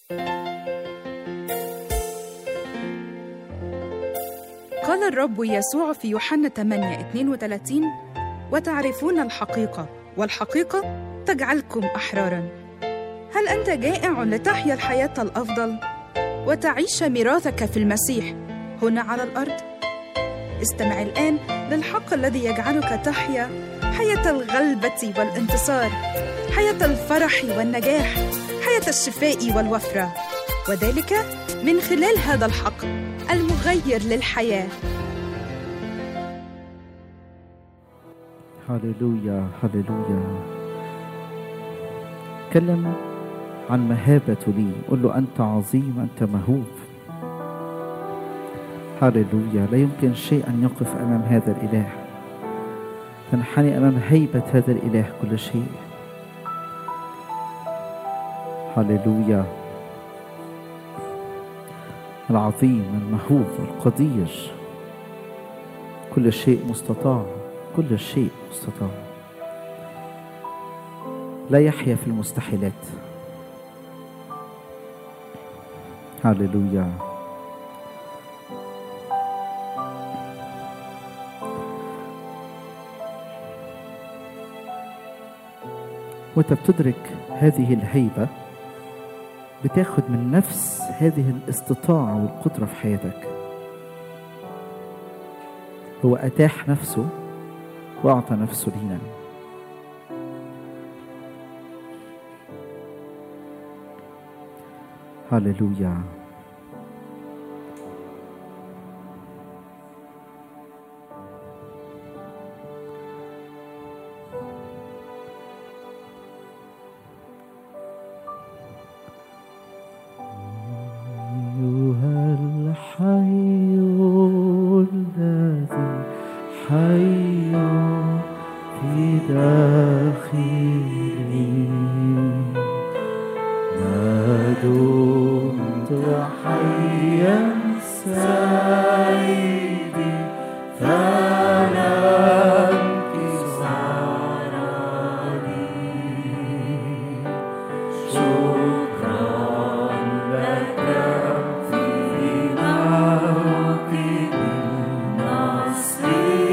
قال الرب يسوع في يوحنا 8 32 وتعرفون الحقيقة والحقيقة تجعلكم أحرارا هل أنت جائع لتحيا الحياة الأفضل وتعيش ميراثك في المسيح هنا على الأرض؟ استمع الآن للحق الذي يجعلك تحيا حياة الغلبة والانتصار حياة الفرح والنجاح حياة الشفاء والوفرة وذلك من خلال هذا الحق المغير للحياة هللويا هللويا تكلم عن مهابته لي قل له أنت عظيم أنت مهوب هللويا لا يمكن شيء أن يقف أمام هذا الإله تنحني أمام هيبة هذا الإله كل شيء هللويا العظيم المهوب القدير كل شيء مستطاع كل شيء مستطاع لا يحيا في المستحيلات هللويا وانت بتدرك هذه الهيبه بتاخد من نفس هذه الاستطاعة والقدرة في حياتك هو أتاح نفسه وأعطى نفسه لينا هللويا أيها الحي الذي حي في داخلي ما دمت حيا سيدي فلا انكسار لي شكرا لك في موكب النصر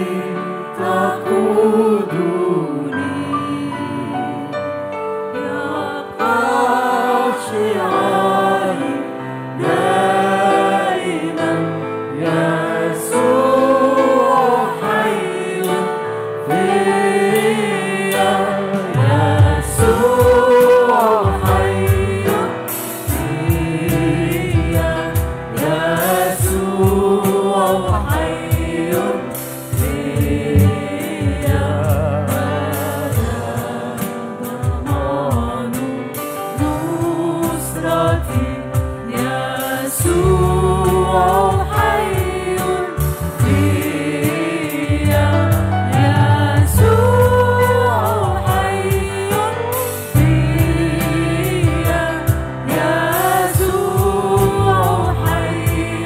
تقودني يبقى شعاري دائما يسوع حي فيا يسوع حي فيا يسوع حي فيا ضمان نصرتي يسوع حي فيا يسوع حي فيا يسوع حي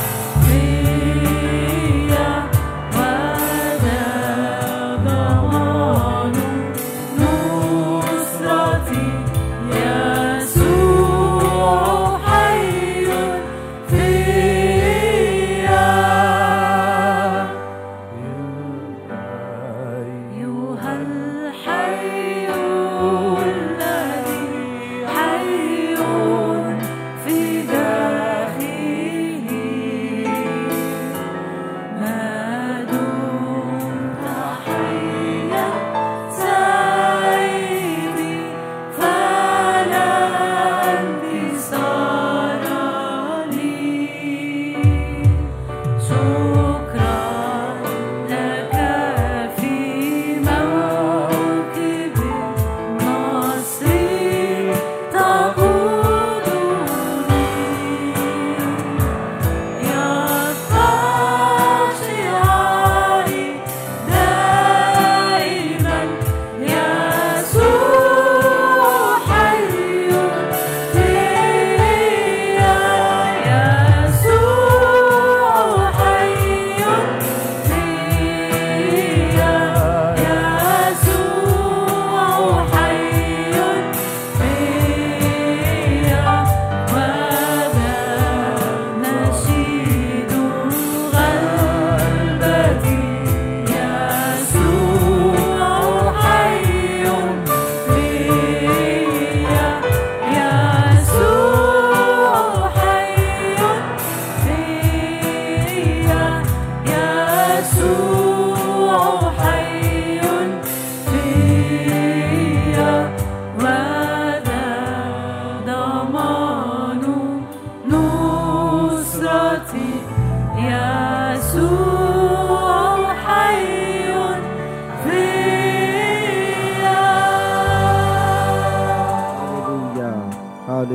فيا وذا ضمان نصرتي يسوع حي فيا أيها الحي الذي حي في داخلي ما دمت حيا سيدي فلا انتصار لي شكرا لك في موكب النصر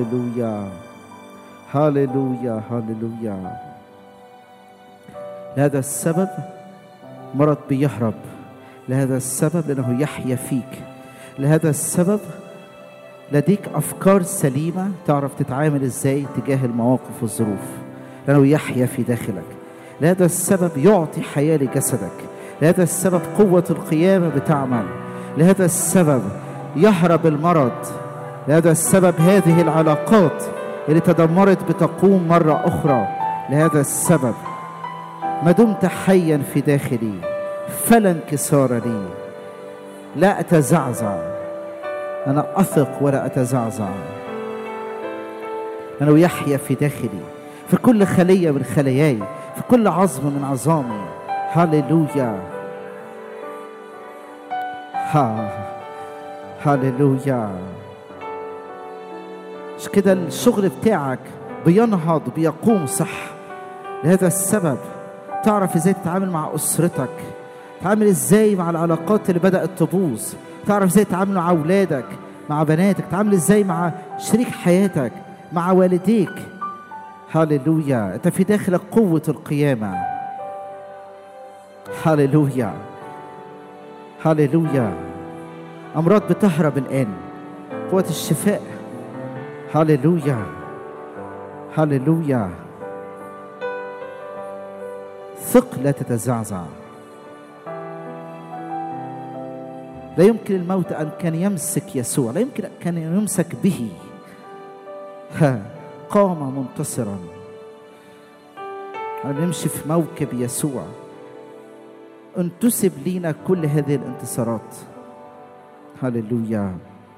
هاليلويا هاليلويا هاليلويا لهذا السبب مرض بيهرب لهذا السبب لأنه يحيا فيك لهذا السبب لديك أفكار سليمة تعرف تتعامل إزاي تجاه المواقف والظروف لأنه يحيا في داخلك لهذا السبب يعطي حياة لجسدك لهذا السبب قوة القيامة بتعمل لهذا السبب يهرب المرض لهذا السبب هذه العلاقات اللي تدمرت بتقوم مرة أخرى لهذا السبب ما دمت حيا في داخلي فلا انكسار لي لا أتزعزع أنا أثق ولا أتزعزع أنه يحيا في داخلي في كل خلية من خلاياي في كل عظم من عظامي هاليلويا ها هاليلويا مش كده الشغل بتاعك بينهض بيقوم صح لهذا السبب تعرف ازاي تتعامل مع اسرتك تتعامل ازاي مع العلاقات اللي بدأت تبوظ تعرف ازاي تتعامل مع اولادك مع بناتك تتعامل ازاي مع شريك حياتك مع والديك هاليلويا انت في داخلك قوة القيامة هاليلويا هاليلويا امراض بتهرب الان قوة الشفاء هاليلويا هاليلويا ثق لا تتزعزع لا يمكن الموت ان كان يمسك يسوع لا يمكن ان كان يمسك به ها قام منتصرا نمشي في موكب يسوع انتسب لينا كل هذه الانتصارات هللويا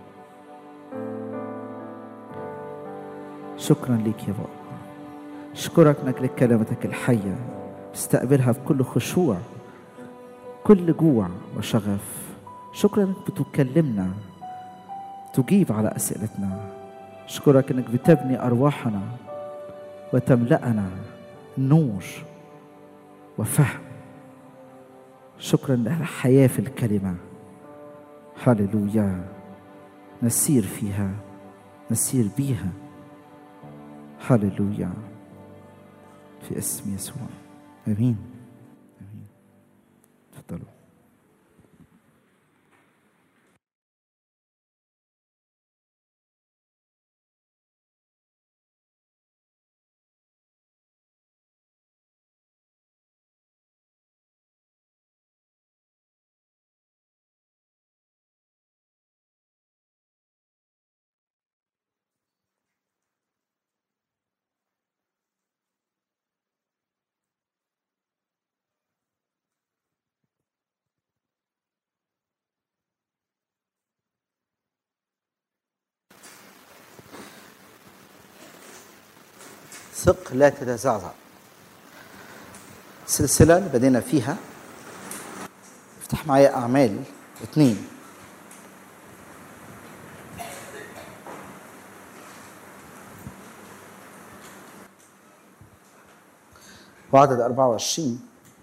شكرا لك يا بابا اشكرك انك لك كلمتك الحيه استقبلها بكل خشوع كل جوع وشغف شكرا انك بتكلمنا تجيب على اسئلتنا اشكرك انك بتبني ارواحنا وتملأنا نور وفهم شكرا للحياة في الكلمة هللويا نسير فيها نسير بيها هللويا في اسم يسوع امين امين تفضلوا ثق لا تتزعزع سلسلة اللي بدينا فيها افتح معايا أعمال اثنين وعدد 24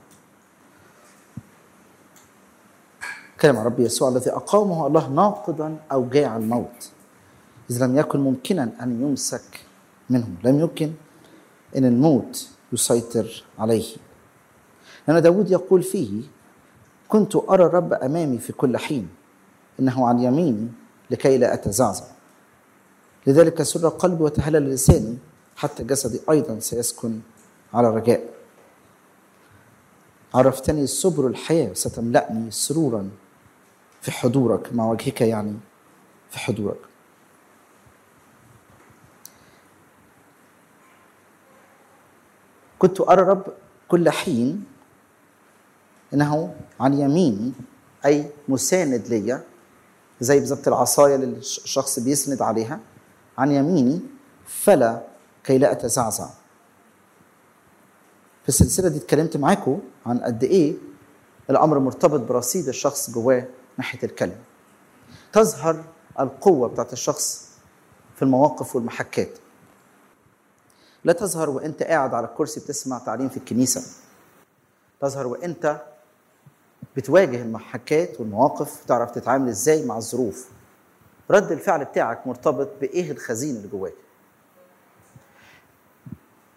كلمة رب يسوع الذي أقامه الله ناقضا أوجاع الموت إذ لم يكن ممكنا أن يمسك منه لم يمكن ان الموت يسيطر عليه لان داود يقول فيه كنت ارى الرب امامي في كل حين انه عن يميني لكي لا اتزعزع لذلك سر قلبي وتهلل لساني حتى جسدي ايضا سيسكن على رجاء عرفتني سبل الحياه ستملأني سرورا في حضورك مع وجهك يعني في حضورك كنت أرى الرب كل حين إنه عن يميني أي مساند ليا زي بالظبط العصاية اللي الشخص بيسند عليها عن يميني فلا كي لا أتزعزع في السلسلة دي اتكلمت معاكم عن قد إيه الأمر مرتبط برصيد الشخص جواه ناحية الكلمة تظهر القوة بتاعت الشخص في المواقف والمحكات لا تظهر وانت قاعد على الكرسي بتسمع تعليم في الكنيسه تظهر وانت بتواجه المحكات والمواقف تعرف تتعامل ازاي مع الظروف رد الفعل بتاعك مرتبط بايه الخزين اللي جواك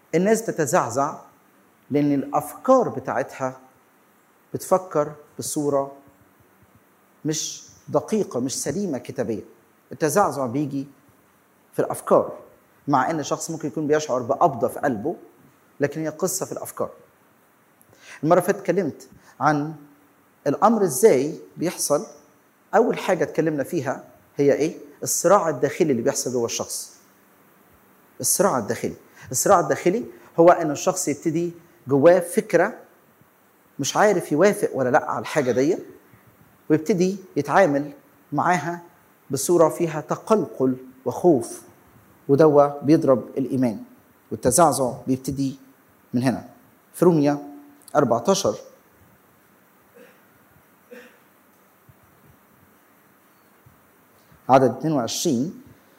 الناس تتزعزع لان الافكار بتاعتها بتفكر بصوره مش دقيقه مش سليمه كتابيا التزعزع بيجي في الافكار مع ان الشخص ممكن يكون بيشعر بقبضه في قلبه لكن هي قصه في الافكار المره اللي فاتت اتكلمت عن الامر ازاي بيحصل اول حاجه اتكلمنا فيها هي ايه الصراع الداخلي اللي بيحصل جوه الشخص الصراع الداخلي الصراع الداخلي هو ان الشخص يبتدي جواه فكره مش عارف يوافق ولا لا على الحاجه دي ويبتدي يتعامل معاها بصوره فيها تقلقل وخوف ودوا بيضرب الايمان والتزعزع بيبتدي من هنا في روميا 14 عدد 22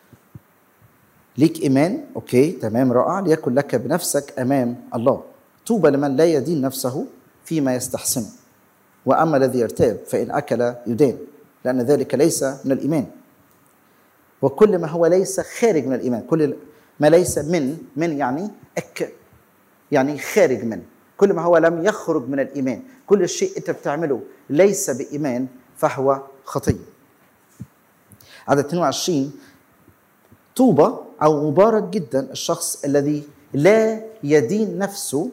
ليك ايمان اوكي تمام رائع ليكن لك بنفسك امام الله طوبى لمن لا يدين نفسه فيما يستحسنه واما الذي يرتاب فان اكل يدان لان ذلك ليس من الايمان وكل ما هو ليس خارج من الايمان كل ما ليس من من يعني اك يعني خارج من كل ما هو لم يخرج من الايمان كل شيء انت بتعمله ليس بايمان فهو خطيه عدد 22 طوبى او مبارك جدا الشخص الذي لا يدين نفسه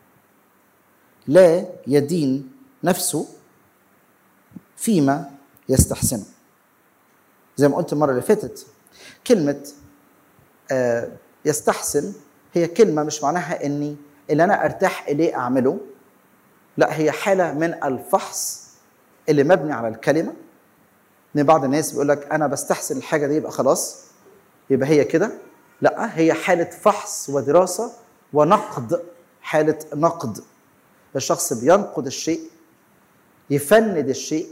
لا يدين نفسه فيما يستحسنه زي ما قلت المره اللي فاتت كلمه آه يستحسن هي كلمه مش معناها اني اللي انا ارتاح اليه اعمله لا هي حاله من الفحص اللي مبني على الكلمه ان بعض الناس بيقول لك انا بستحسن الحاجه دي يبقى خلاص يبقى هي كده لا هي حاله فحص ودراسه ونقد حاله نقد الشخص بينقد الشيء يفند الشيء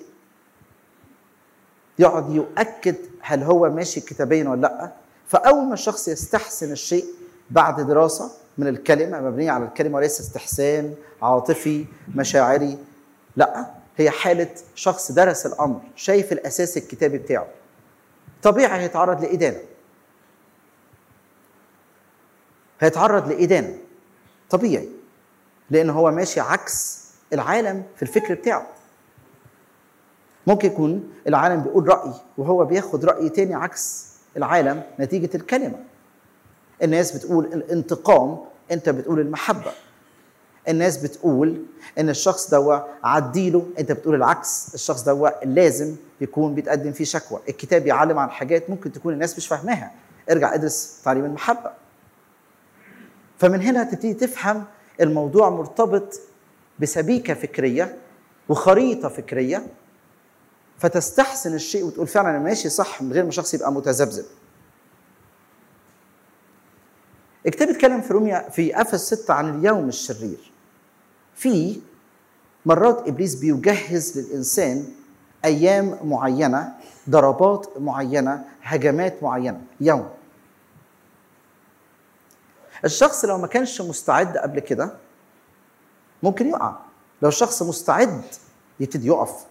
يقعد يؤكد هل هو ماشي كتابيا ولا لا فاول ما الشخص يستحسن الشيء بعد دراسه من الكلمه مبنيه على الكلمه وليس استحسان عاطفي مشاعري لا هي حاله شخص درس الامر شايف الاساس الكتابي بتاعه طبيعي هيتعرض لادانه هيتعرض لادانه طبيعي لان هو ماشي عكس العالم في الفكر بتاعه ممكن يكون العالم بيقول راي وهو بياخد راي تاني عكس العالم نتيجه الكلمه الناس بتقول الانتقام انت بتقول المحبه الناس بتقول ان الشخص دوا عديله انت بتقول العكس الشخص دوا لازم يكون بيتقدم فيه شكوى الكتاب يعلم عن حاجات ممكن تكون الناس مش فاهماها ارجع ادرس تعليم المحبه فمن هنا تبتدي تفهم الموضوع مرتبط بسبيكه فكريه وخريطه فكريه فتستحسن الشيء وتقول فعلا انا ماشي صح من غير ما الشخص يبقى متذبذب الكتاب اتكلم في روميا في افس 6 عن اليوم الشرير في مرات ابليس بيجهز للانسان ايام معينه ضربات معينه هجمات معينه يوم الشخص لو ما كانش مستعد قبل كده ممكن يقع لو الشخص مستعد يبتدي يقف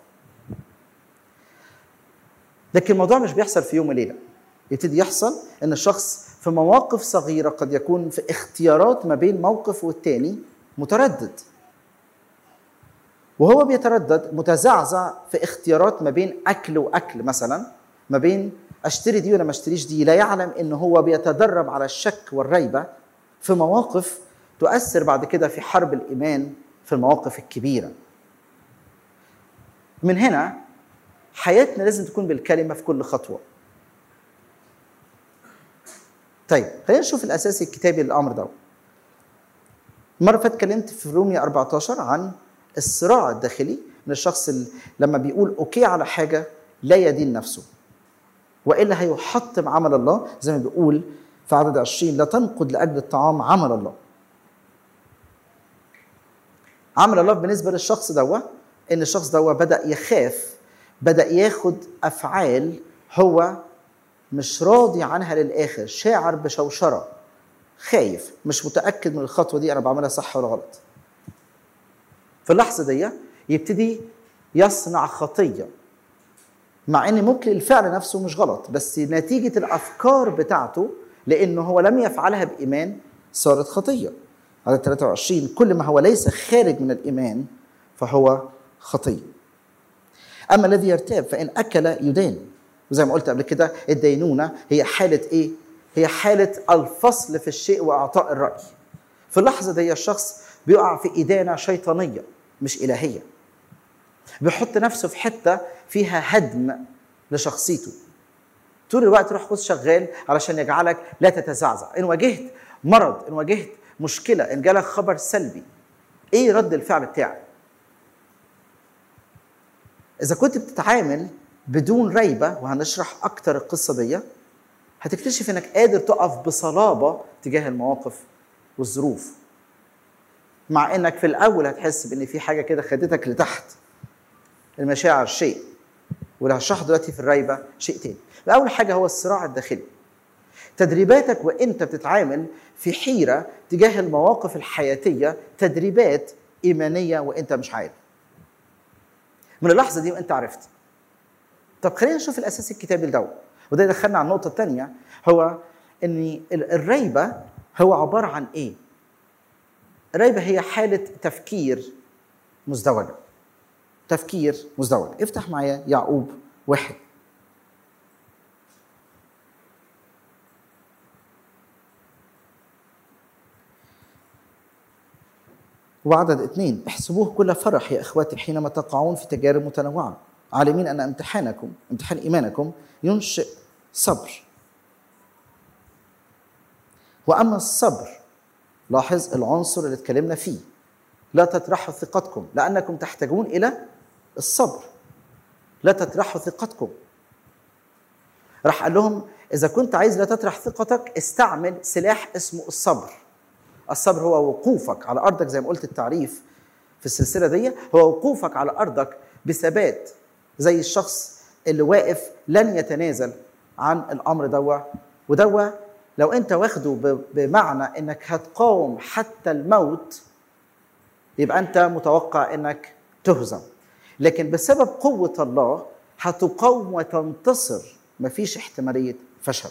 لكن الموضوع مش بيحصل في يوم وليله يبتدي يحصل ان الشخص في مواقف صغيره قد يكون في اختيارات ما بين موقف والتاني متردد وهو بيتردد متزعزع في اختيارات ما بين اكل واكل مثلا ما بين اشتري دي ولا ما اشتريش دي لا يعلم ان هو بيتدرب على الشك والريبه في مواقف تؤثر بعد كده في حرب الايمان في المواقف الكبيره من هنا حياتنا لازم تكون بالكلمه في كل خطوه طيب خلينا نشوف الاساس الكتابي للامر ده المره اللي فاتت اتكلمت في روميا 14 عن الصراع الداخلي من الشخص اللي لما بيقول اوكي على حاجه لا يدين نفسه والا هيحطم عمل الله زي ما بيقول في عدد 20 لا تنقد لاجل الطعام عمل الله عمل الله بالنسبه للشخص دوا ان الشخص دوا بدا يخاف بدا ياخد افعال هو مش راضي عنها للاخر شاعر بشوشره خايف مش متاكد من الخطوه دي انا بعملها صح ولا غلط في اللحظه دي يبتدي يصنع خطيه مع ان ممكن الفعل نفسه مش غلط بس نتيجه الافكار بتاعته لانه هو لم يفعلها بايمان صارت خطيه عدد 23 كل ما هو ليس خارج من الإيمان فهو خطية أما الذي يرتاب فإن أكل يدان وزي ما قلت قبل كده الدينونة هي حالة إيه؟ هي حالة الفصل في الشيء وإعطاء الرأي في اللحظة دي الشخص بيقع في إدانة شيطانية مش إلهية بيحط نفسه في حتة فيها هدم لشخصيته طول الوقت روح قدس شغال علشان يجعلك لا تتزعزع ان واجهت مرض ان واجهت مشكله ان جالك خبر سلبي ايه رد الفعل بتاعك اذا كنت بتتعامل بدون ريبه وهنشرح اكتر القصه دي هتكتشف انك قادر تقف بصلابه تجاه المواقف والظروف مع انك في الاول هتحس بان في حاجه كده خدتك لتحت المشاعر شيء واللي هشرحه دلوقتي في الريبه شيء تاني اول حاجه هو الصراع الداخلي تدريباتك وانت بتتعامل في حيره تجاه المواقف الحياتيه تدريبات ايمانيه وانت مش عارف من اللحظه دي وانت عرفت طب خلينا نشوف الاساس الكتابي لدوت وده يدخلنا على النقطه الثانيه هو ان الريبه هو عباره عن ايه الريبه هي حاله تفكير مزدوجه تفكير مزدوج افتح معايا يعقوب واحد وعدد اثنين احسبوه كل فرح يا اخواتي حينما تقعون في تجارب متنوعه عالمين ان امتحانكم امتحان ايمانكم ينشئ صبر واما الصبر لاحظ العنصر اللي اتكلمنا فيه لا تطرحوا ثقتكم لانكم تحتاجون الى الصبر لا تطرحوا ثقتكم راح قال لهم اذا كنت عايز لا تطرح ثقتك استعمل سلاح اسمه الصبر الصبر هو وقوفك على ارضك زي ما قلت التعريف في السلسله دي هو وقوفك على ارضك بثبات زي الشخص اللي واقف لن يتنازل عن الامر دوا ودوا لو انت واخده بمعنى انك هتقاوم حتى الموت يبقى انت متوقع انك تهزم لكن بسبب قوة الله هتقاوم وتنتصر مفيش احتمالية فشل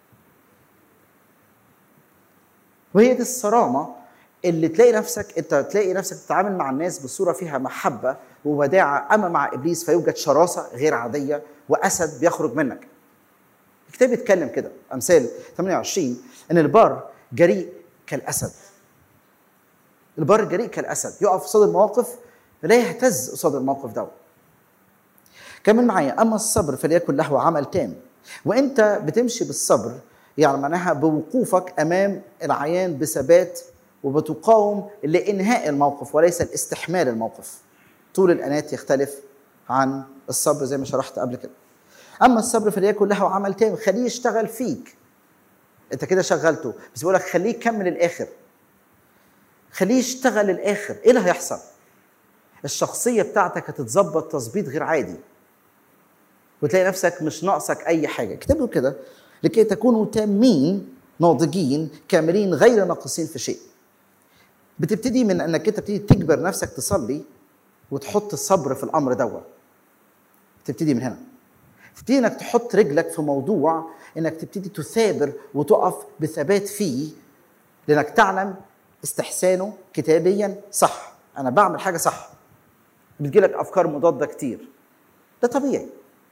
وهي دي الصرامة اللي تلاقي نفسك انت تلاقي نفسك تتعامل مع الناس بصورة فيها محبة ووداعة أما مع إبليس فيوجد شراسة غير عادية وأسد بيخرج منك الكتاب بيتكلم كده أمثال 28 إن البار جريء كالأسد البار جريء كالأسد يقف قصاد المواقف لا يهتز قصاد الموقف ده كمل معايا اما الصبر فليكن له عمل تام وانت بتمشي بالصبر يعني معناها بوقوفك امام العيان بثبات وبتقاوم لانهاء الموقف وليس لاستحمال الموقف طول الانات يختلف عن الصبر زي ما شرحت قبل كده اما الصبر فليكن له عمل تام خليه يشتغل فيك انت كده شغلته بس بيقول لك خليه يكمل الاخر خليه يشتغل الاخر ايه اللي هيحصل الشخصية بتاعتك هتتظبط تظبيط غير عادي وتلاقي نفسك مش ناقصك أي حاجة كتبوا كده لكي تكونوا تامين ناضجين كاملين غير ناقصين في شيء بتبتدي من انك انت بتبتدي تجبر نفسك تصلي وتحط الصبر في الامر دوت تبتدي من هنا تبتدي انك تحط رجلك في موضوع انك تبتدي تثابر وتقف بثبات فيه لانك تعلم استحسانه كتابيا صح انا بعمل حاجه صح بتجيلك افكار مضاده كتير ده طبيعي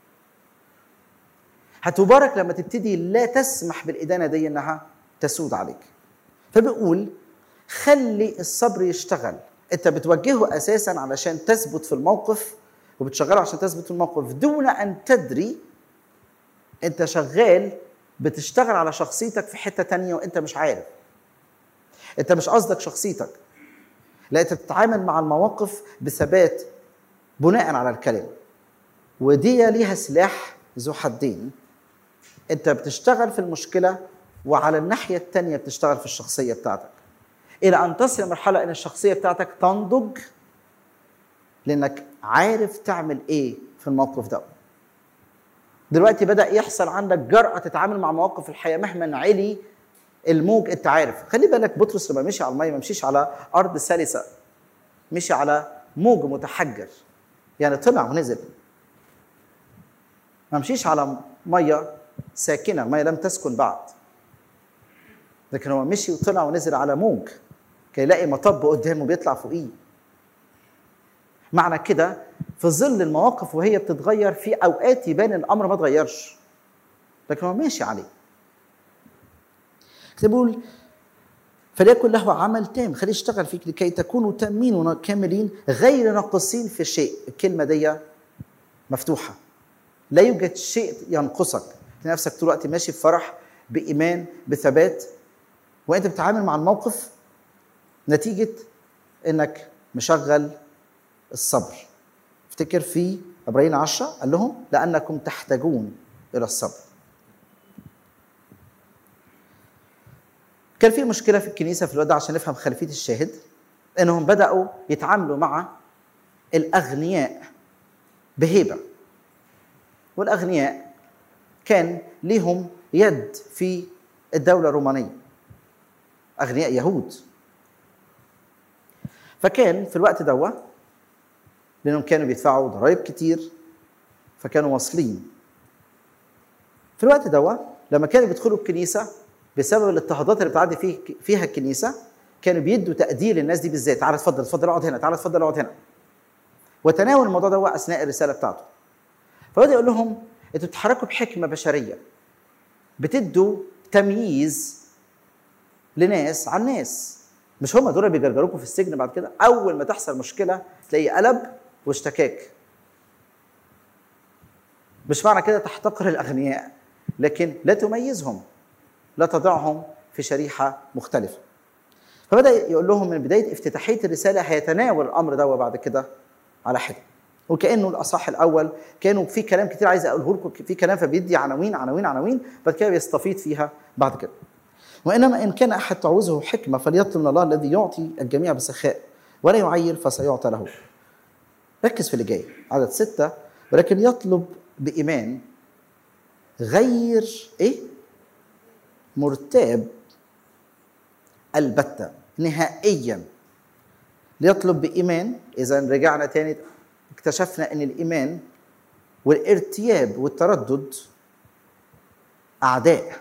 هتبارك لما تبتدي لا تسمح بالادانه دي انها تسود عليك فبيقول خلي الصبر يشتغل انت بتوجهه اساسا علشان تثبت في الموقف وبتشغله عشان تثبت في الموقف دون ان تدري انت شغال بتشتغل على شخصيتك في حته تانية وانت مش عارف انت مش قصدك شخصيتك لا انت بتتعامل مع المواقف بثبات بناء على الكلمه ودي ليها سلاح ذو حدين انت بتشتغل في المشكله وعلى الناحيه الثانيه بتشتغل في الشخصيه بتاعتك الى ان تصل لمرحله ان الشخصيه بتاعتك تنضج لانك عارف تعمل ايه في الموقف ده دلوقتي بدا يحصل عندك جرأه تتعامل مع مواقف الحياه مهما علي الموج انت عارف خلي بالك بطرس لما مشي على الميه ما مشيش على ارض سلسه مشي على موج متحجر يعني طلع ونزل ما مشيش على ميه ساكنه الميه لم تسكن بعد لكن هو مشي وطلع ونزل على موج كي يلاقي مطب قدامه بيطلع فوقيه معنى كده في ظل المواقف وهي بتتغير في اوقات يبان الامر ما اتغيرش لكن هو ماشي عليه كده بيقول فليكن له عمل تام خليه يشتغل فيك لكي تكونوا تامين وكاملين غير ناقصين في شيء الكلمه دي مفتوحه لا يوجد شيء ينقصك تلاقي نفسك طول الوقت ماشي بفرح بايمان بثبات وانت بتتعامل مع الموقف نتيجه انك مشغل الصبر افتكر في عبرين عشرة قال لهم لأنكم تحتاجون إلى الصبر كان في مشكلة في الكنيسة في الوقت ده عشان نفهم خلفية الشاهد إنهم بدأوا يتعاملوا مع الأغنياء بهيبة والأغنياء كان ليهم يد في الدولة الرومانية أغنياء يهود فكان في الوقت دوت لانهم كانوا بيدفعوا ضرائب كتير فكانوا واصلين في الوقت ده لما كانوا بيدخلوا الكنيسه بسبب الاضطهادات اللي بتعدي فيه فيها الكنيسه كانوا بيدوا تقدير للناس دي بالذات تعالى اتفضل اتفضل اقعد هنا تعالى اتفضل اقعد هنا وتناول الموضوع ده اثناء الرساله بتاعته فبدا يقول لهم انتوا بتتحركوا بحكمه بشريه بتدوا تمييز لناس عن ناس مش هم دول بيجرجروكوا في السجن بعد كده اول ما تحصل مشكله تلاقيه قلب واشتكاك مش معنى كده تحتقر الاغنياء لكن لا تميزهم لا تضعهم في شريحه مختلفه فبدا يقول لهم من بدايه افتتاحيه الرساله هيتناول الامر ده بعد كده على حده وكانه الاصح الاول كانوا في كلام كتير عايز اقوله لكم في كلام فبيدي عناوين عناوين عناوين بعد كده بيستفيض فيها بعد كده وانما ان كان احد تعوزه حكمه فليطلب من الله الذي يعطي الجميع بسخاء ولا يعير فسيعطى له ركز في اللي جاي عدد ستة ولكن يطلب بإيمان غير إيه مرتاب البتة نهائيا ليطلب بإيمان إذا رجعنا تاني اكتشفنا أن الإيمان والارتياب والتردد أعداء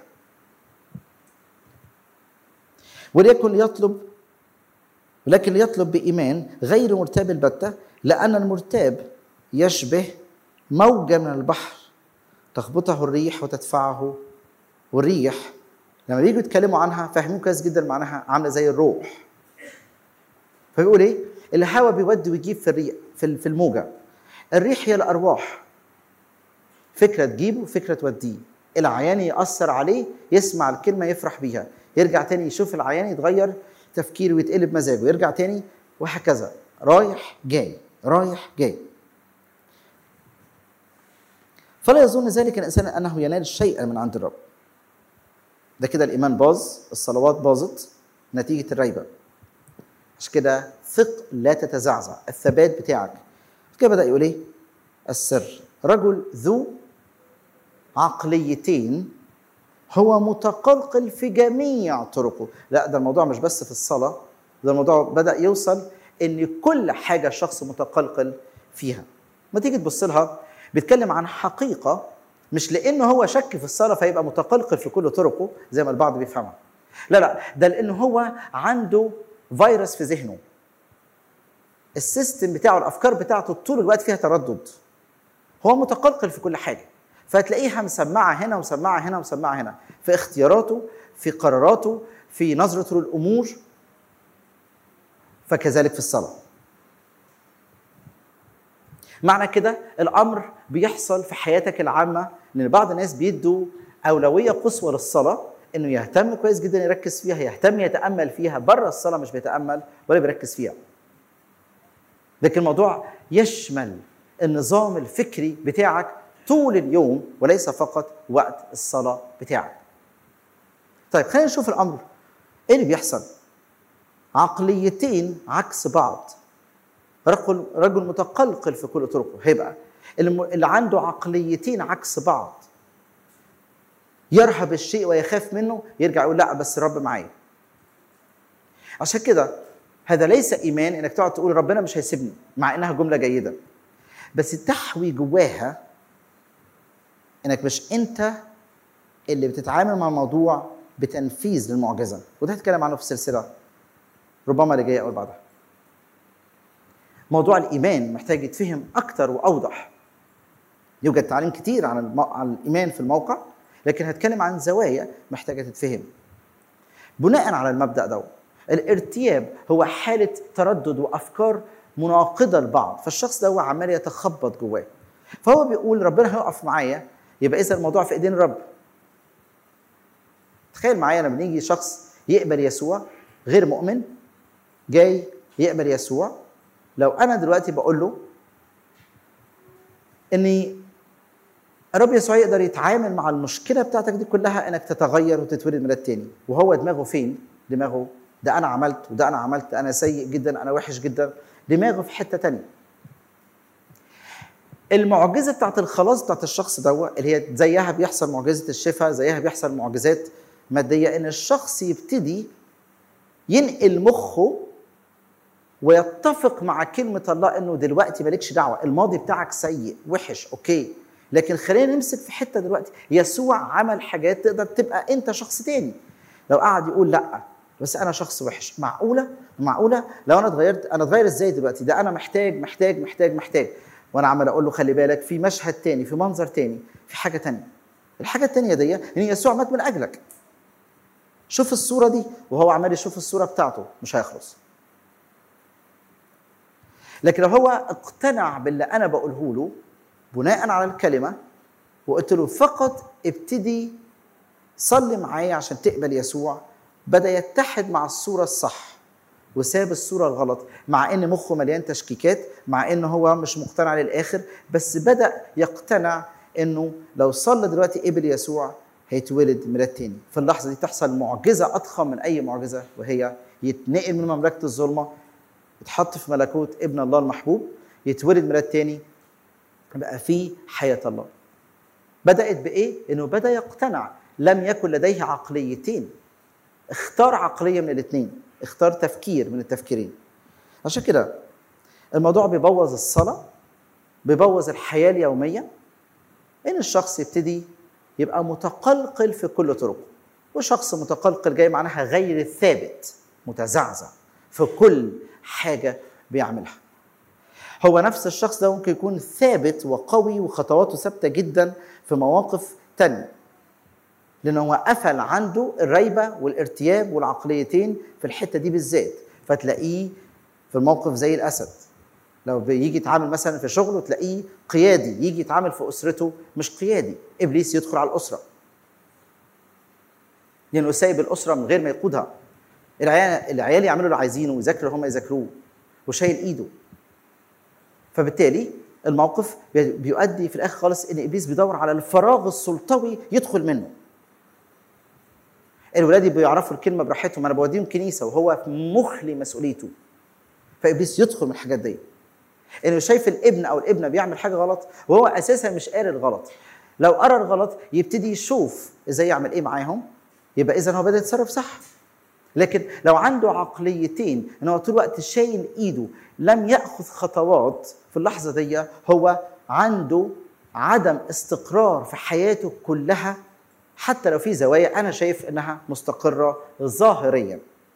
وليكن يطلب ولكن يطلب بإيمان غير مرتاب البتة لأن المرتاب يشبه موجة من البحر تخبطه الريح وتدفعه والريح لما بييجوا يتكلموا عنها فاهمين كويس جدا معناها عامله زي الروح فبيقول ايه الهواء بيودي ويجيب في الريح في الموجه الريح هي الارواح فكره تجيبه فكره توديه العيان ياثر عليه يسمع الكلمه يفرح بيها يرجع تاني يشوف العيان يتغير تفكيره ويتقلب مزاجه يرجع تاني وهكذا رايح جاي رايح جاي فلا يظن ذلك الانسان انه ينال شيئا من عند الرب ده كده الايمان باظ الصلوات باظت نتيجه الريبه عشان كده ثق لا تتزعزع الثبات بتاعك كده بدا يقول ايه السر رجل ذو عقليتين هو متقلقل في جميع طرقه لا ده الموضوع مش بس في الصلاه ده الموضوع بدا يوصل ان كل حاجه الشخص متقلقل فيها ما تيجي تبص لها بيتكلم عن حقيقه مش لانه هو شك في الصلاه فيبقى متقلقل في كل طرقه زي ما البعض بيفهمها لا لا ده لانه هو عنده فيروس في ذهنه السيستم بتاعه الافكار بتاعته طول الوقت فيها تردد هو متقلقل في كل حاجه فتلاقيها مسمعه هنا ومسمعه هنا ومسمعه هنا في اختياراته في قراراته في نظرته للامور فكذلك في الصلاه معنى كده الامر بيحصل في حياتك العامه لان بعض الناس بيدوا اولويه قصوى للصلاه انه يهتم كويس جدا يركز فيها يهتم يتامل فيها بره الصلاه مش بيتامل ولا بيركز فيها لكن الموضوع يشمل النظام الفكري بتاعك طول اليوم وليس فقط وقت الصلاه بتاعك طيب خلينا نشوف الامر ايه اللي بيحصل عقليتين عكس بعض رجل رجل متقلقل في كل طرقه هيبقى اللي عنده عقليتين عكس بعض يرهب الشيء ويخاف منه يرجع يقول لا بس الرب معايا عشان كده هذا ليس ايمان انك تقعد تقول ربنا مش هيسيبني مع انها جمله جيده بس تحوي جواها انك مش انت اللي بتتعامل مع الموضوع بتنفيذ للمعجزه وده هتكلم عنه في السلسله ربما اللي جاي اول بعدها موضوع الايمان محتاج يتفهم اكتر واوضح يوجد تعليم كتير عن الم... عن الايمان في الموقع لكن هتكلم عن زوايا محتاجه تتفهم بناء على المبدا ده الارتياب هو حاله تردد وافكار مناقضه لبعض فالشخص ده هو عمال يتخبط جواه فهو بيقول ربنا هيقف معايا يبقى اذا الموضوع في ايدين الرب تخيل معايا لما بنيجي شخص يقبل يسوع غير مؤمن جاي يقبل يسوع لو انا دلوقتي بقول له اني الرب يسوع يقدر يتعامل مع المشكله بتاعتك دي كلها انك تتغير وتتولد ميلاد تاني وهو دماغه فين دماغه ده انا عملت وده انا عملت انا سيء جدا انا وحش جدا دماغه في حته تانية المعجزه بتاعت الخلاص بتاعت الشخص ده اللي هي زيها بيحصل معجزه الشفاء زيها بيحصل معجزات ماديه ان الشخص يبتدي ينقل مخه ويتفق مع كلمه الله انه دلوقتي مالكش دعوه الماضي بتاعك سيء وحش اوكي لكن خلينا نمسك في حته دلوقتي يسوع عمل حاجات تقدر تبقى انت شخص تاني لو قعد يقول لا بس انا شخص وحش معقوله معقوله لو انا اتغيرت انا اتغير ازاي دلوقتي ده انا محتاج محتاج محتاج محتاج وانا عمال اقول له خلي بالك في مشهد تاني في منظر تاني في حاجه تانية الحاجه التانية دي ان يسوع مات من اجلك شوف الصوره دي وهو عمال يشوف الصوره بتاعته مش هيخلص لكن لو هو اقتنع باللي انا بقوله له بناء على الكلمه وقلت له فقط ابتدي صلي معايا عشان تقبل يسوع بدا يتحد مع الصوره الصح وساب الصوره الغلط مع ان مخه مليان تشكيكات مع ان هو مش مقتنع للاخر بس بدا يقتنع انه لو صلى دلوقتي قبل يسوع هيتولد ميلاد تاني في اللحظه دي تحصل معجزه اضخم من اي معجزه وهي يتنقل من مملكه الظلمه يتحط في ملكوت ابن الله المحبوب يتولد ميلاد تاني بقى فيه حياه الله بدات بايه انه بدا يقتنع لم يكن لديه عقليتين اختار عقليه من الاثنين اختار تفكير من التفكيرين عشان كده الموضوع بيبوظ الصلاه بيبوظ الحياه اليوميه ان الشخص يبتدي يبقى متقلقل في كل طرقه وشخص متقلقل جاي معناها غير ثابت متزعزع في كل حاجه بيعملها هو نفس الشخص ده ممكن يكون ثابت وقوي وخطواته ثابته جدا في مواقف تانية لأنه هو قفل عنده الريبة والارتياب والعقليتين في الحتة دي بالذات فتلاقيه في الموقف زي الأسد لو بيجي يتعامل مثلا في شغله تلاقيه قيادي يجي يتعامل في أسرته مش قيادي إبليس يدخل على الأسرة لأنه سايب الأسرة من غير ما يقودها العيال العيال يعملوا اللي عايزينه ويذاكروا هم يذاكروه وشايل ايده فبالتالي الموقف بيؤدي في الاخر خالص ان ابليس بيدور على الفراغ السلطوي يدخل منه الولاد بيعرفوا الكلمه براحتهم انا بوديهم كنيسه وهو مخلي مسؤوليته فابليس يدخل من الحاجات دي انه شايف الابن او الابنه بيعمل حاجه غلط وهو اساسا مش قاري الغلط لو قرا الغلط يبتدي يشوف ازاي يعمل ايه معاهم يبقى اذا هو بدا يتصرف صح لكن لو عنده عقليتين ان هو طول الوقت شايل ايده لم ياخذ خطوات في اللحظه دي هو عنده عدم استقرار في حياته كلها حتى لو في زوايا انا شايف انها مستقره ظاهريا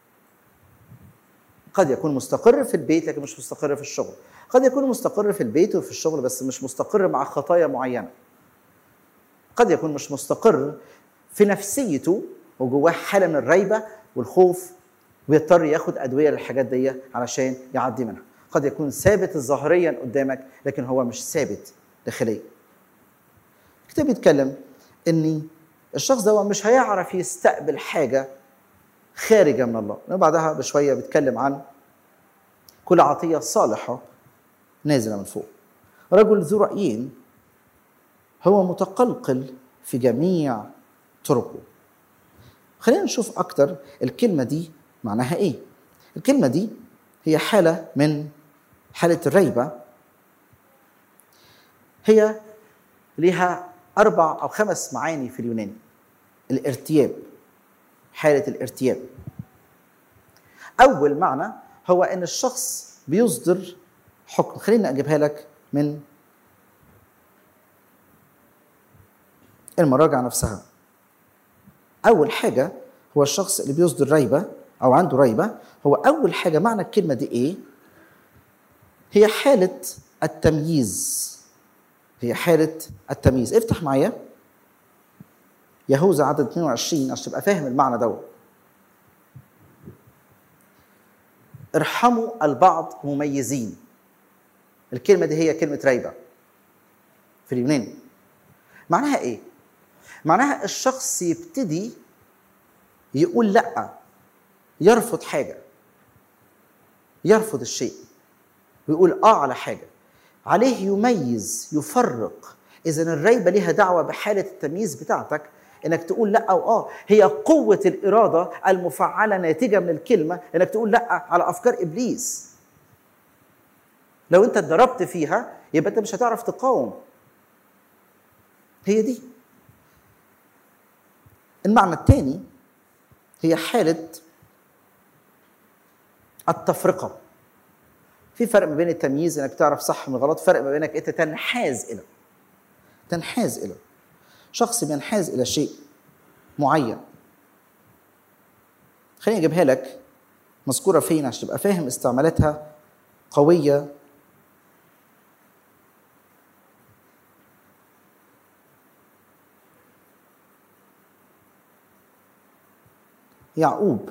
قد يكون مستقر في البيت لكن مش مستقر في الشغل قد يكون مستقر في البيت وفي الشغل بس مش مستقر مع خطايا معينه قد يكون مش مستقر في نفسيته وجواه حاله من الريبه والخوف ويضطر ياخد ادويه للحاجات دي علشان يعدي منها قد يكون ثابت ظاهريا قدامك لكن هو مش ثابت داخليا الكتاب بيتكلم ان الشخص ده مش هيعرف يستقبل حاجه خارجه من الله بعدها بشويه بيتكلم عن كل عطيه صالحه نازله من فوق رجل ذو رايين هو متقلقل في جميع طرقه خلينا نشوف اكتر الكلمه دي معناها ايه الكلمه دي هي حاله من حاله الريبه هي لها اربع او خمس معاني في اليوناني الارتياب حاله الارتياب اول معنى هو ان الشخص بيصدر حكم خليني اجيبها لك من المراجع نفسها اول حاجه هو الشخص اللي بيصدر ريبه او عنده ريبه هو اول حاجه معنى الكلمه دي ايه هي حاله التمييز هي حاله التمييز افتح معايا يهوذا عدد 22 عشان تبقى فاهم المعنى دوت ارحموا البعض مميزين الكلمه دي هي كلمه ريبه في اليوناني معناها ايه معناها الشخص يبتدي يقول لا يرفض حاجه يرفض الشيء ويقول اه على حاجه عليه يميز يفرق اذا الريبه ليها دعوه بحاله التمييز بتاعتك انك تقول لا او اه هي قوه الاراده المفعله ناتجه من الكلمه انك تقول لا على افكار ابليس لو انت اتضربت فيها يبقى انت مش هتعرف تقاوم هي دي المعنى الثاني هي حاله التفرقه في فرق ما بين التمييز انك تعرف صح من غلط فرق ما بينك انت تنحاز الى تنحاز الى شخص بينحاز الى شيء معين خليني اجيبها لك مذكوره فين عشان تبقى فاهم استعمالاتها قويه يعقوب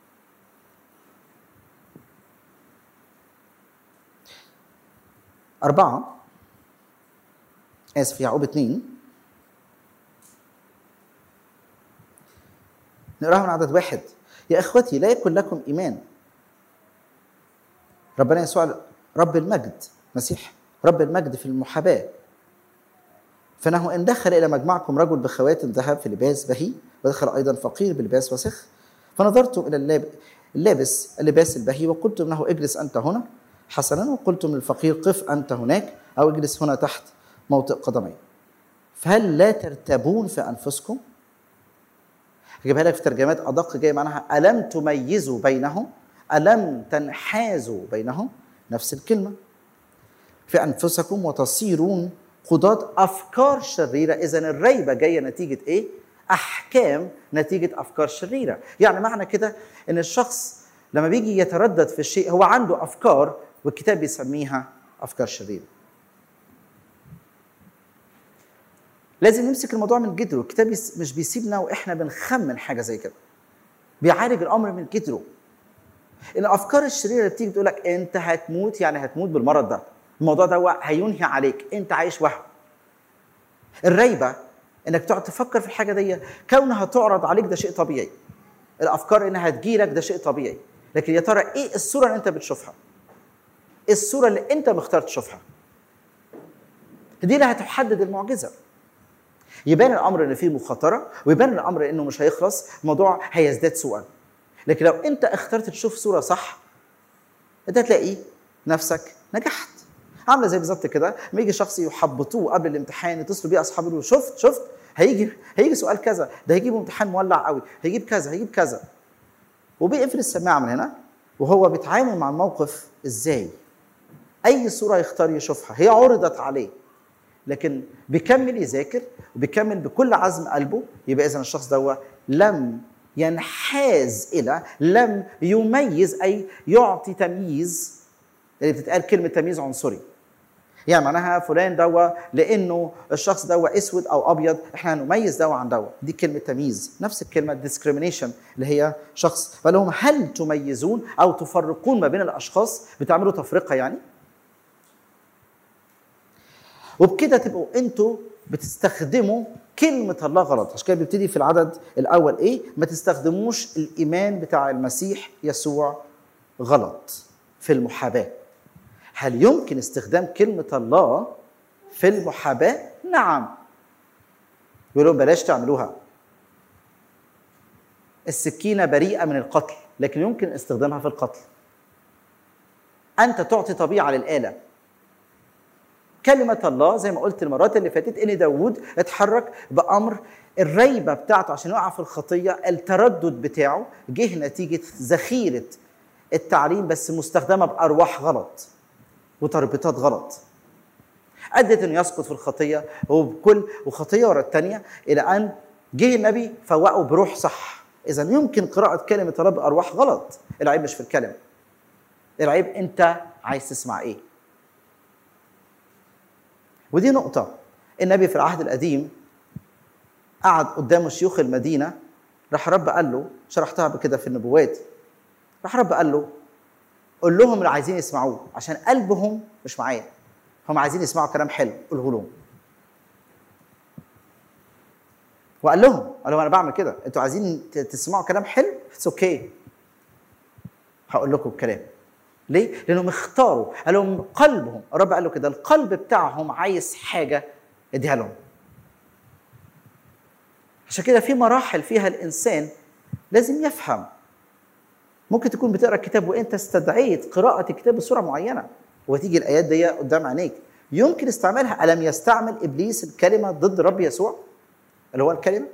أربعة آسف يعقوب اثنين نقراها من عدد واحد يا إخوتي لا يكن لكم إيمان ربنا يسوع رب المجد مسيح رب المجد في المحاباة فإنه إن دخل إلى مجمعكم رجل بخواتم ذهب في لباس بهي ودخل أيضا فقير بلباس وسخ فنظرتم إلى اللاب اللابس اللباس البهي وقلتم له اجلس أنت هنا حسنا وقلتم للفقير قف أنت هناك أو اجلس هنا تحت موطئ قدمي فهل لا ترتبون في أنفسكم هجيبها لك في ترجمات أدق جاي معناها ألم تميزوا بينهم ألم تنحازوا بينهم نفس الكلمة في أنفسكم وتصيرون قضاة أفكار شريرة إذا الريبة جاية نتيجة إيه؟ أحكام نتيجة أفكار شريرة يعني معنى كده إن الشخص لما بيجي يتردد في الشيء هو عنده أفكار والكتاب بيسميها أفكار شريرة لازم نمسك الموضوع من جذره الكتاب مش بيسيبنا واحنا بنخمن حاجه زي كده بيعالج الامر من جذره ان الافكار الشريره اللي بتيجي تقول لك انت هتموت يعني هتموت بالمرض ده الموضوع ده هينهي عليك انت عايش وهم الريبه انك تقعد تفكر في الحاجه دي كونها تعرض عليك ده شيء طبيعي الافكار انها تجيلك ده شيء طبيعي لكن يا ترى ايه الصوره اللي انت بتشوفها ايه الصوره اللي انت مختار تشوفها دي اللي هتحدد المعجزه يبان الامر ان فيه مخاطره ويبان الامر انه مش هيخلص الموضوع هيزداد سوءا لكن لو انت اخترت تشوف صوره صح انت هتلاقي نفسك نجحت عامله زي بالظبط كده لما يجي شخص يحبطوه قبل الامتحان يتصلوا بيه اصحابه يقولوا شفت شفت هيجي هيجي سؤال كذا ده هيجيبوا امتحان مولع قوي هيجيب كذا هيجيب كذا وبيقفل السماعه من هنا وهو بيتعامل مع الموقف ازاي اي صوره يختار يشوفها هي عرضت عليه لكن بيكمل يذاكر وبيكمل بكل عزم قلبه يبقى اذا الشخص ده لم ينحاز الى لم يميز اي يعطي تمييز اللي بتتقال كلمه تمييز عنصري يعني معناها فلان دوا لانه الشخص دوا اسود او ابيض احنا هنميز دوا عن دوا دي كلمه تمييز نفس الكلمه discrimination اللي هي شخص فقال لهم هل تميزون او تفرقون ما بين الاشخاص بتعملوا تفرقه يعني وبكده تبقوا انتوا بتستخدموا كلمة الله غلط عشان كده بيبتدي في العدد الأول إيه؟ ما تستخدموش الإيمان بتاع المسيح يسوع غلط في المحاباة هل يمكن استخدام كلمة الله في المحاباة؟ نعم يقولوا بلاش تعملوها السكينة بريئة من القتل لكن يمكن استخدامها في القتل أنت تعطي طبيعة للآلة كلمة الله زي ما قلت المرات اللي فاتت إن داوود اتحرك بأمر الريبة بتاعته عشان يقع في الخطية التردد بتاعه جه نتيجة ذخيرة التعليم بس مستخدمة بأرواح غلط وتربيطات غلط أدت إنه يسقط في الخطية وبكل وخطية ورا الثانية إلى أن جه النبي فوقه بروح صح اذا يمكن قراءه كلمه الرب ارواح غلط العيب مش في الكلمه العيب انت عايز تسمع ايه ودي نقطه النبي في العهد القديم قعد قدام شيوخ المدينه راح رب قال له شرحتها بكده في النبوات راح رب قال له قول لهم اللي عايزين يسمعوه عشان قلبهم مش معايا هم عايزين يسمعوا كلام حلو قوله لهم وقال لهم قال لهم انا بعمل كده انتوا عايزين ت- تسمعوا كلام حلو اتس اوكي okay. هقول لكم الكلام ليه؟ لانهم اختاروا قال لهم قلبهم الرب قال له كده القلب بتاعهم عايز حاجه اديها لهم عشان كده في مراحل فيها الانسان لازم يفهم ممكن تكون بتقرا الكتاب وانت استدعيت قراءه الكتاب بصوره معينه وتيجي الايات دي قدام عينيك يمكن استعمالها الم يستعمل ابليس الكلمه ضد الرب يسوع اللي هو الكلمه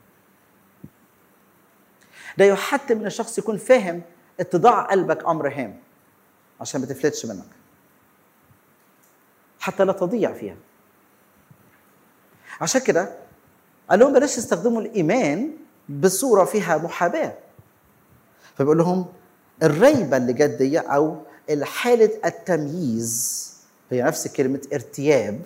ده يحتم ان الشخص يكون فاهم اتضاع قلبك امر هام عشان ما تفلتش منك حتى لا تضيع فيها عشان كده قال لهم بلاش تستخدموا الايمان بصوره فيها محاباه فبيقول لهم الريبه اللي جت دي او حاله التمييز هي نفس كلمه ارتياب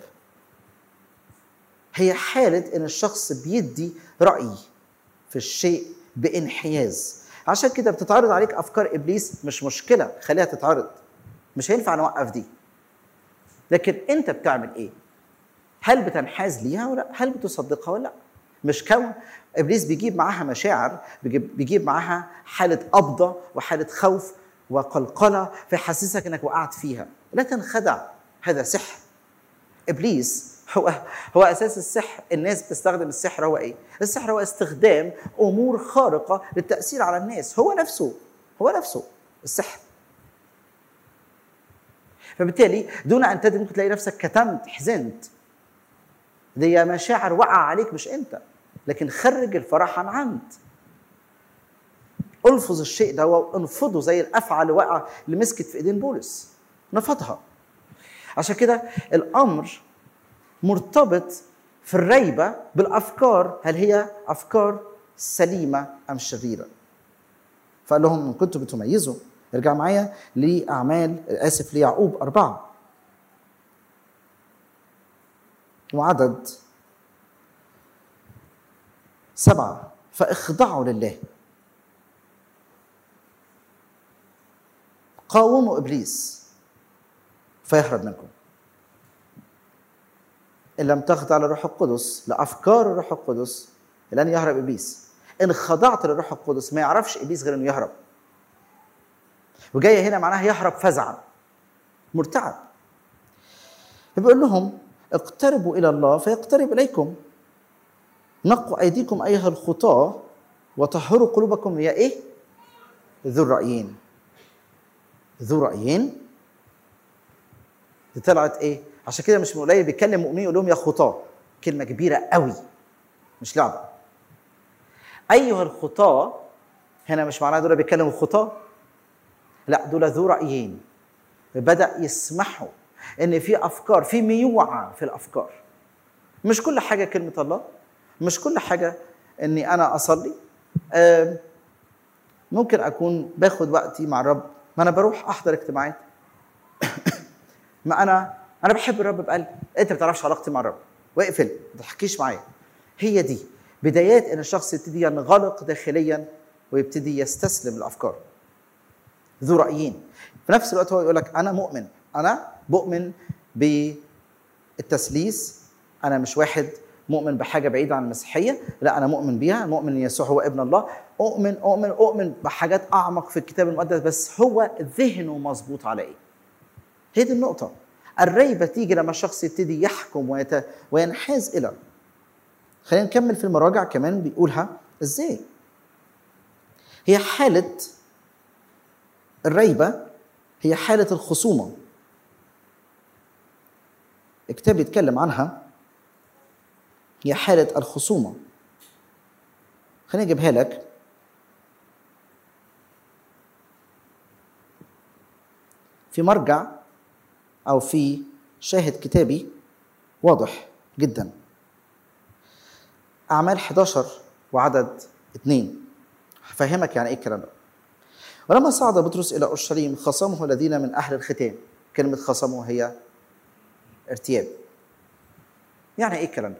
هي حاله ان الشخص بيدي راي في الشيء بانحياز عشان كده بتتعرض عليك افكار ابليس مش مشكله خليها تتعرض مش هينفع نوقف دي لكن انت بتعمل ايه هل بتنحاز ليها ولا هل بتصدقها ولا لا مش كون ابليس بيجيب معاها مشاعر بيجيب, بيجيب معاها حاله قبضه وحاله خوف وقلقله فيحسسك انك وقعت فيها لا تنخدع هذا سحر ابليس هو هو اساس السحر الناس بتستخدم السحر هو ايه السحر هو استخدام امور خارقه للتاثير على الناس هو نفسه هو نفسه السحر فبالتالي دون ان تدري ممكن تلاقي نفسك كتمت حزنت دي مشاعر وقع عليك مش انت لكن خرج الفرح عن عمد الفظ الشيء ده وانفضه زي الافعى اللي وقع اللي مسكت في ايدين بولس نفضها عشان كده الامر مرتبط في الريبه بالافكار هل هي افكار سليمه ام شريره فقال لهم ان كنتم بتميزوا ارجع معايا لاعمال اسف ليعقوب اربعه وعدد سبعه فاخضعوا لله قاوموا ابليس فيهرب منكم ان لم تخضع للروح القدس لافكار الروح القدس لن يهرب ابليس ان خضعت للروح القدس ما يعرفش ابليس غير انه يهرب وجايه هنا معناها يهرب فزعا مرتعب فبيقول لهم اقتربوا الى الله فيقترب اليكم نقوا ايديكم ايها الخطاه وطهروا قلوبكم يا ايه ذو الرايين ذو رايين دي طلعت ايه عشان كده مش قليل بيتكلم مؤمنين يقول لهم يا خطاه كلمه كبيره قوي مش لعبه ايها الخطاه هنا مش معناها دول بيتكلموا خطاه لا دول ذو رايين بدا يسمحوا ان في افكار في ميوعه في الافكار مش كل حاجه كلمه الله مش كل حاجه اني انا اصلي ممكن اكون باخد وقتي مع الرب ما انا بروح احضر اجتماعات ما انا انا بحب الرب بقلبي انت ما بتعرفش علاقتي مع الرب واقفل ما تحكيش معايا هي دي بدايات ان الشخص يبتدي ينغلق داخليا ويبتدي يستسلم الافكار ذو رايين في نفس الوقت هو يقول لك انا مؤمن انا بؤمن بالتثليث انا مش واحد مؤمن بحاجه بعيده عن المسيحيه لا انا مؤمن بيها مؤمن ان يسوع هو ابن الله اؤمن اؤمن اؤمن بحاجات اعمق في الكتاب المقدس بس هو ذهنه مظبوط على ايه هي دي النقطه الريبه تيجي لما الشخص يبتدي يحكم ويت... وينحاز الى خلينا نكمل في المراجع كمان بيقولها ازاي هي حاله الريبه هي حاله الخصومه الكتاب يتكلم عنها هي حالة الخصومة خليني أجيبها لك في مرجع أو في شاهد كتابي واضح جدا أعمال 11 وعدد اثنين هفهمك يعني ايه الكلام ده ولما صعد بطرس الى اورشليم خصمه الذين من اهل الختان كلمه خصمه هي ارتياب يعني ايه الكلام ده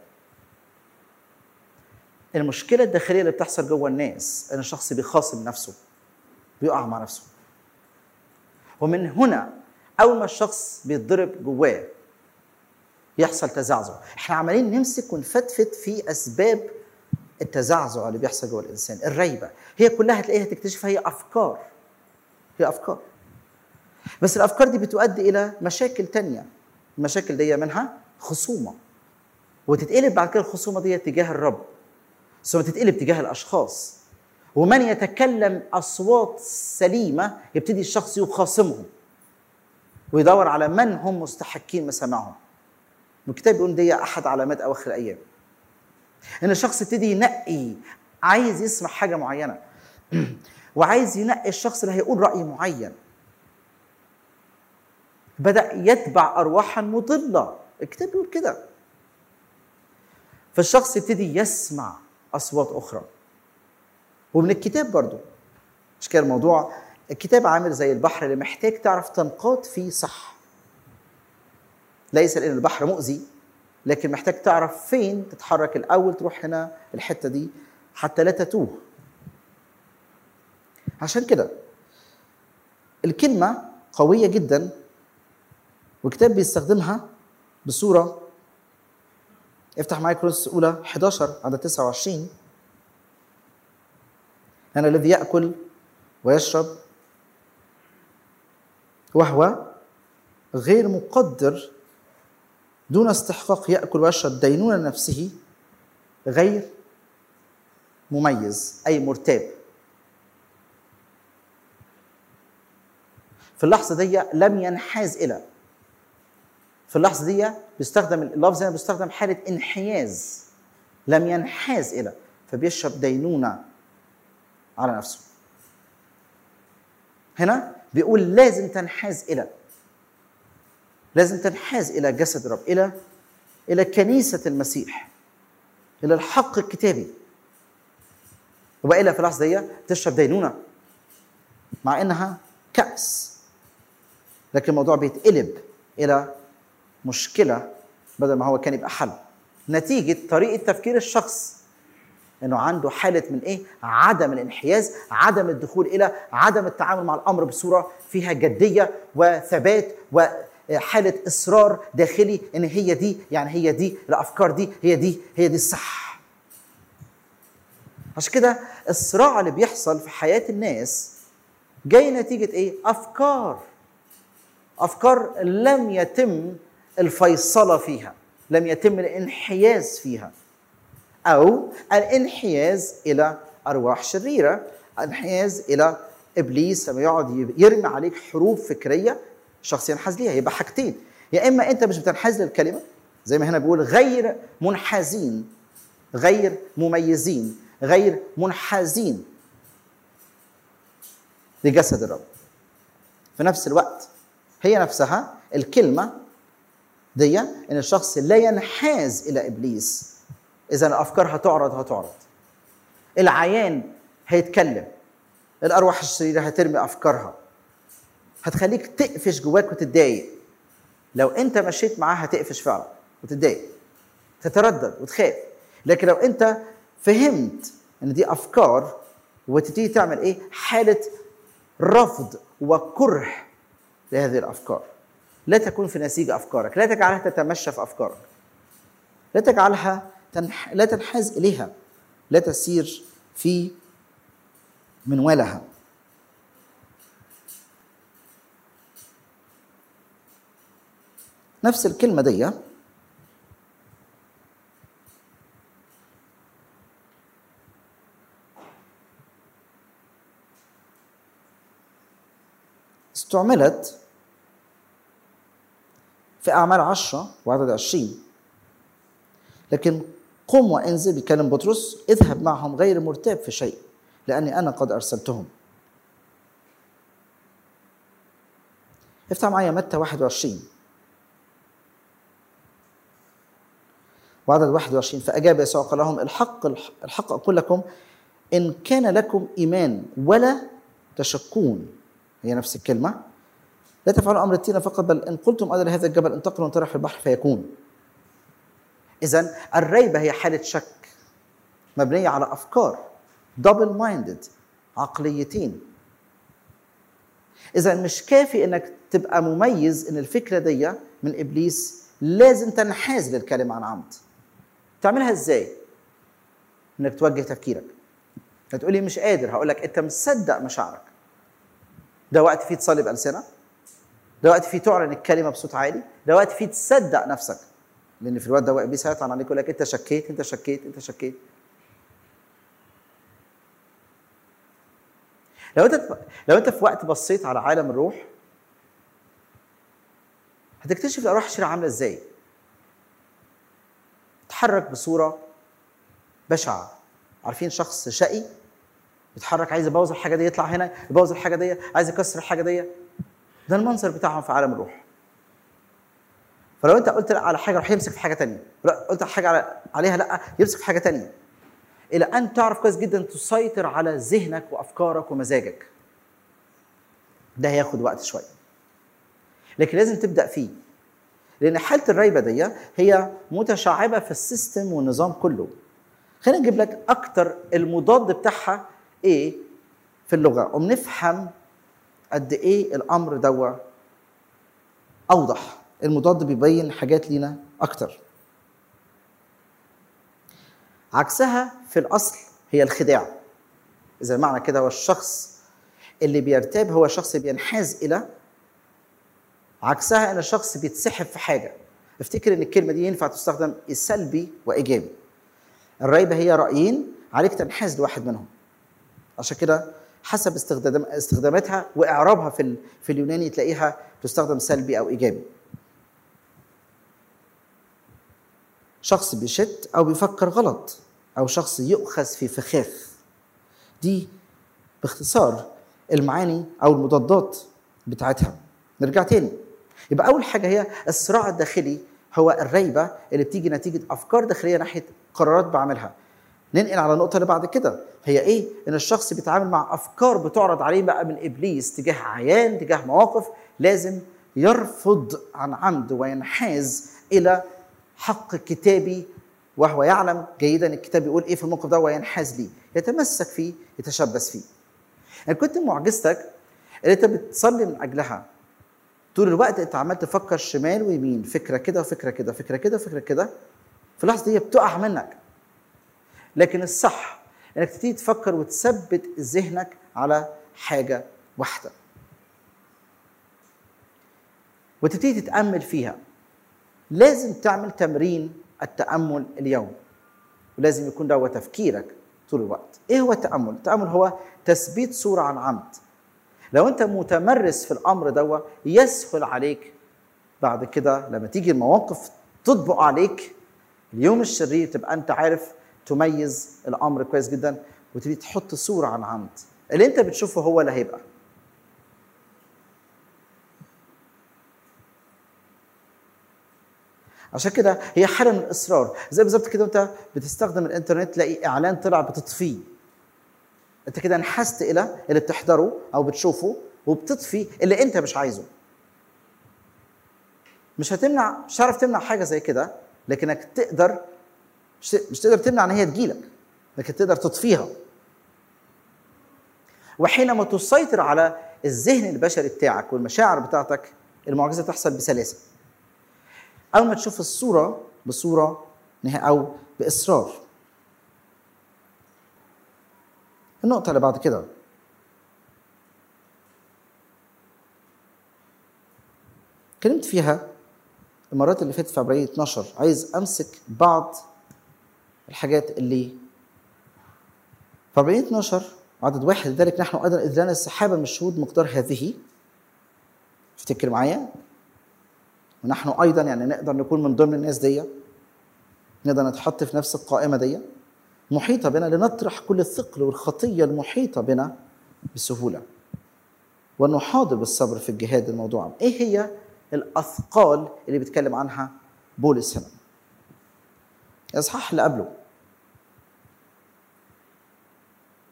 المشكله الداخليه اللي بتحصل جوه الناس ان الشخص بيخاصم نفسه بيقع مع نفسه ومن هنا اول ما الشخص بيتضرب جواه يحصل تزعزع احنا عمالين نمسك ونفتفت في اسباب التزعزع اللي بيحصل جوه الانسان الريبه هي كلها هتلاقيها تكتشفها هي افكار هي افكار بس الافكار دي بتؤدي الى مشاكل تانية المشاكل دي منها خصومه وتتقلب بعد كده الخصومه دي تجاه الرب ثم تتقلب تجاه الاشخاص ومن يتكلم اصوات سليمه يبتدي الشخص يخاصمهم ويدور على من هم مستحقين مسامعهم الكتاب بيقول دي احد علامات اواخر الايام ان الشخص يبتدي ينقي عايز يسمع حاجه معينه وعايز ينقي الشخص اللي هيقول راي معين بدا يتبع ارواحا مضله الكتاب بيقول كده فالشخص يبتدي يسمع اصوات اخرى ومن الكتاب برضو مش كده الموضوع الكتاب عامل زي البحر اللي محتاج تعرف تنقاد فيه صح ليس لان البحر مؤذي لكن محتاج تعرف فين تتحرك الاول تروح هنا الحته دي حتى لا تتوه عشان كده الكلمه قويه جدا والكتاب بيستخدمها بصوره افتح معايا كورنثوس الاولى 11 عدد 29 أنا الذي يأكل ويشرب وهو غير مقدر دون استحقاق يأكل ويشرب دينونة نفسه غير مميز أي مرتاب في اللحظة دي لم ينحاز إلى في اللحظة دي بيستخدم اللفظ هنا بيستخدم حالة انحياز لم ينحاز إلى فبيشرب دينونة على نفسه هنا بيقول لازم تنحاز الى لازم تنحاز الى جسد الرب الى الى كنيسه المسيح الى الحق الكتابي والا في اللحظه دي تشرب دينونه مع انها كاس لكن الموضوع بيتقلب الى مشكله بدل ما هو كان يبقى حل نتيجه طريقه تفكير الشخص انه عنده حاله من ايه؟ عدم الانحياز، عدم الدخول الى عدم التعامل مع الامر بصوره فيها جديه وثبات وحاله اصرار داخلي ان هي دي يعني هي دي الافكار دي هي دي هي دي الصح. عشان كده الصراع اللي بيحصل في حياه الناس جاي نتيجه ايه؟ افكار. افكار لم يتم الفيصله فيها، لم يتم الانحياز فيها. او الانحياز الى ارواح شريره الانحياز الى ابليس لما يقعد يرمي عليك حروب فكريه شخص ينحاز ليها يبقى حاجتين يا اما انت مش بتنحاز للكلمه زي ما هنا بيقول غير منحازين غير مميزين غير منحازين لجسد الرب في نفس الوقت هي نفسها الكلمه دي ان الشخص لا ينحاز الى ابليس اذا الافكار هتعرض هتعرض العيان هيتكلم الارواح الشريره هترمي افكارها هتخليك تقفش جواك وتتضايق لو انت مشيت معاها هتقفش فعلا وتتضايق تتردد وتخاف لكن لو انت فهمت ان دي افكار وتبتدي تعمل ايه حاله رفض وكره لهذه الافكار لا تكون في نسيج افكارك لا تجعلها تتمشى في افكارك لا تجعلها تنح... لا تنحاز اليها لا تسير في منوالها نفس الكلمة دي استعملت في أعمال عشرة وعدد عشرين لكن قم وانزل بيكلم بطرس اذهب معهم غير مرتاب في شيء لاني انا قد ارسلتهم افتح معايا متى 21 وعدد 21 فاجاب يسوع قال لهم الحق الحق اقول لكم إن كان لكم إيمان ولا تشكون هي نفس الكلمة لا تفعلوا أمر التين فقط بل إن قلتم أدر هذا الجبل انتقلوا وانطرح في البحر فيكون إذا الريبة هي حالة شك مبنية على أفكار دبل مايندد عقليتين إذا مش كافي إنك تبقى مميز إن الفكرة دي من إبليس لازم تنحاز للكلمة عن عمد تعملها إزاي؟ إنك توجه تفكيرك هتقولي مش قادر هقول لك أنت مصدق مشاعرك ده وقت فيه تصلي بألسنة ده وقت فيه تعلن الكلمة بصوت عالي ده وقت فيه تصدق نفسك لأن في الوقت ده إبليس هيطلع عليك يقول لك أنت شكيت أنت شكيت أنت شكيت لو انت لو انت في وقت بصيت على عالم الروح هتكتشف الارواح الشريره عامله ازاي تتحرك بصوره بشعه عارفين شخص شقي بيتحرك عايز يبوظ الحاجه دي يطلع هنا يبوظ الحاجه دي عايز يكسر الحاجه دي ده المنظر بتاعهم في عالم الروح فلو انت قلت لا على حاجه راح يمسك في حاجه تانية لا قلت على حاجه على عليها لا يمسك في حاجه تانية الى ان تعرف كويس جدا تسيطر على ذهنك وافكارك ومزاجك ده هياخد وقت شويه لكن لازم تبدا فيه لان حاله الريبه دي هي متشعبه في السيستم والنظام كله خلينا نجيب لك اكتر المضاد بتاعها ايه في اللغه وبنفهم قد ايه الامر دوا اوضح المضاد بيبين حاجات لينا اكتر عكسها في الاصل هي الخداع اذا معنى كده هو الشخص اللي بيرتاب هو الشخص اللي بينحاز الى عكسها ان الشخص بيتسحب في حاجه افتكر ان الكلمه دي ينفع تستخدم سلبي وايجابي الريبه هي رايين عليك تنحاز لواحد منهم عشان كده حسب استخدام استخداماتها واعرابها في في اليوناني تلاقيها تستخدم سلبي او ايجابي شخص بيشت او بيفكر غلط او شخص يؤخذ في فخاخ دي باختصار المعاني او المضادات بتاعتها نرجع تاني يبقى اول حاجه هي الصراع الداخلي هو الريبه اللي بتيجي نتيجه افكار داخليه ناحيه قرارات بعملها ننقل على النقطه اللي بعد كده هي ايه ان الشخص بيتعامل مع افكار بتعرض عليه بقى من ابليس تجاه عيان تجاه مواقف لازم يرفض عن عمد وينحاز الى حق كتابي وهو يعلم جيدا الكتاب يقول ايه في الموقف ده وينحاز ليه يتمسك فيه يتشبث فيه يعني كنت معجزتك اللي انت بتصلي من اجلها طول الوقت انت عمال تفكر شمال ويمين فكره كده وفكره كده فكره كده وفكره كده في اللحظه دي بتقع منك لكن الصح انك تبتدي تفكر وتثبت ذهنك على حاجه واحده وتبتدي تتامل فيها لازم تعمل تمرين التامل اليوم ولازم يكون ده هو تفكيرك طول الوقت ايه هو التامل التامل هو تثبيت صوره عن عمد لو انت متمرس في الامر دوا يسهل عليك بعد كده لما تيجي المواقف تطبق عليك اليوم الشرير تبقى انت عارف تميز الامر كويس جدا وتبتدي تحط صوره عن عمد اللي انت بتشوفه هو اللي هيبقى عشان كده هي حاله من الاصرار زي بالظبط كده انت بتستخدم الانترنت تلاقي اعلان طلع بتطفيه انت كده انحست الى اللي بتحضره او بتشوفه وبتطفي اللي انت مش عايزه مش هتمنع مش هتعرف تمنع حاجه زي كده لكنك تقدر مش مش تقدر تمنع ان هي تجيلك لكن تقدر تطفيها وحينما تسيطر على الذهن البشري بتاعك والمشاعر بتاعتك المعجزه تحصل بسلاسه اول ما تشوف الصوره بصوره او باصرار النقطة اللي بعد كده اتكلمت فيها المرات اللي فاتت في عبرية 12 عايز أمسك بعض الحاجات اللي في عبرية 12 عدد واحد لذلك نحن أيضا إذ لنا السحابة من الشهود مقدار هذه افتكر معايا ونحن أيضا يعني نقدر نكون من ضمن الناس دي نقدر نتحط في نفس القائمة دي محيطة بنا لنطرح كل الثقل والخطية المحيطة بنا بسهولة ونحاضر بالصبر في الجهاد الموضوع ايه هي الاثقال اللي بيتكلم عنها بولس هنا الاصحاح اللي قبله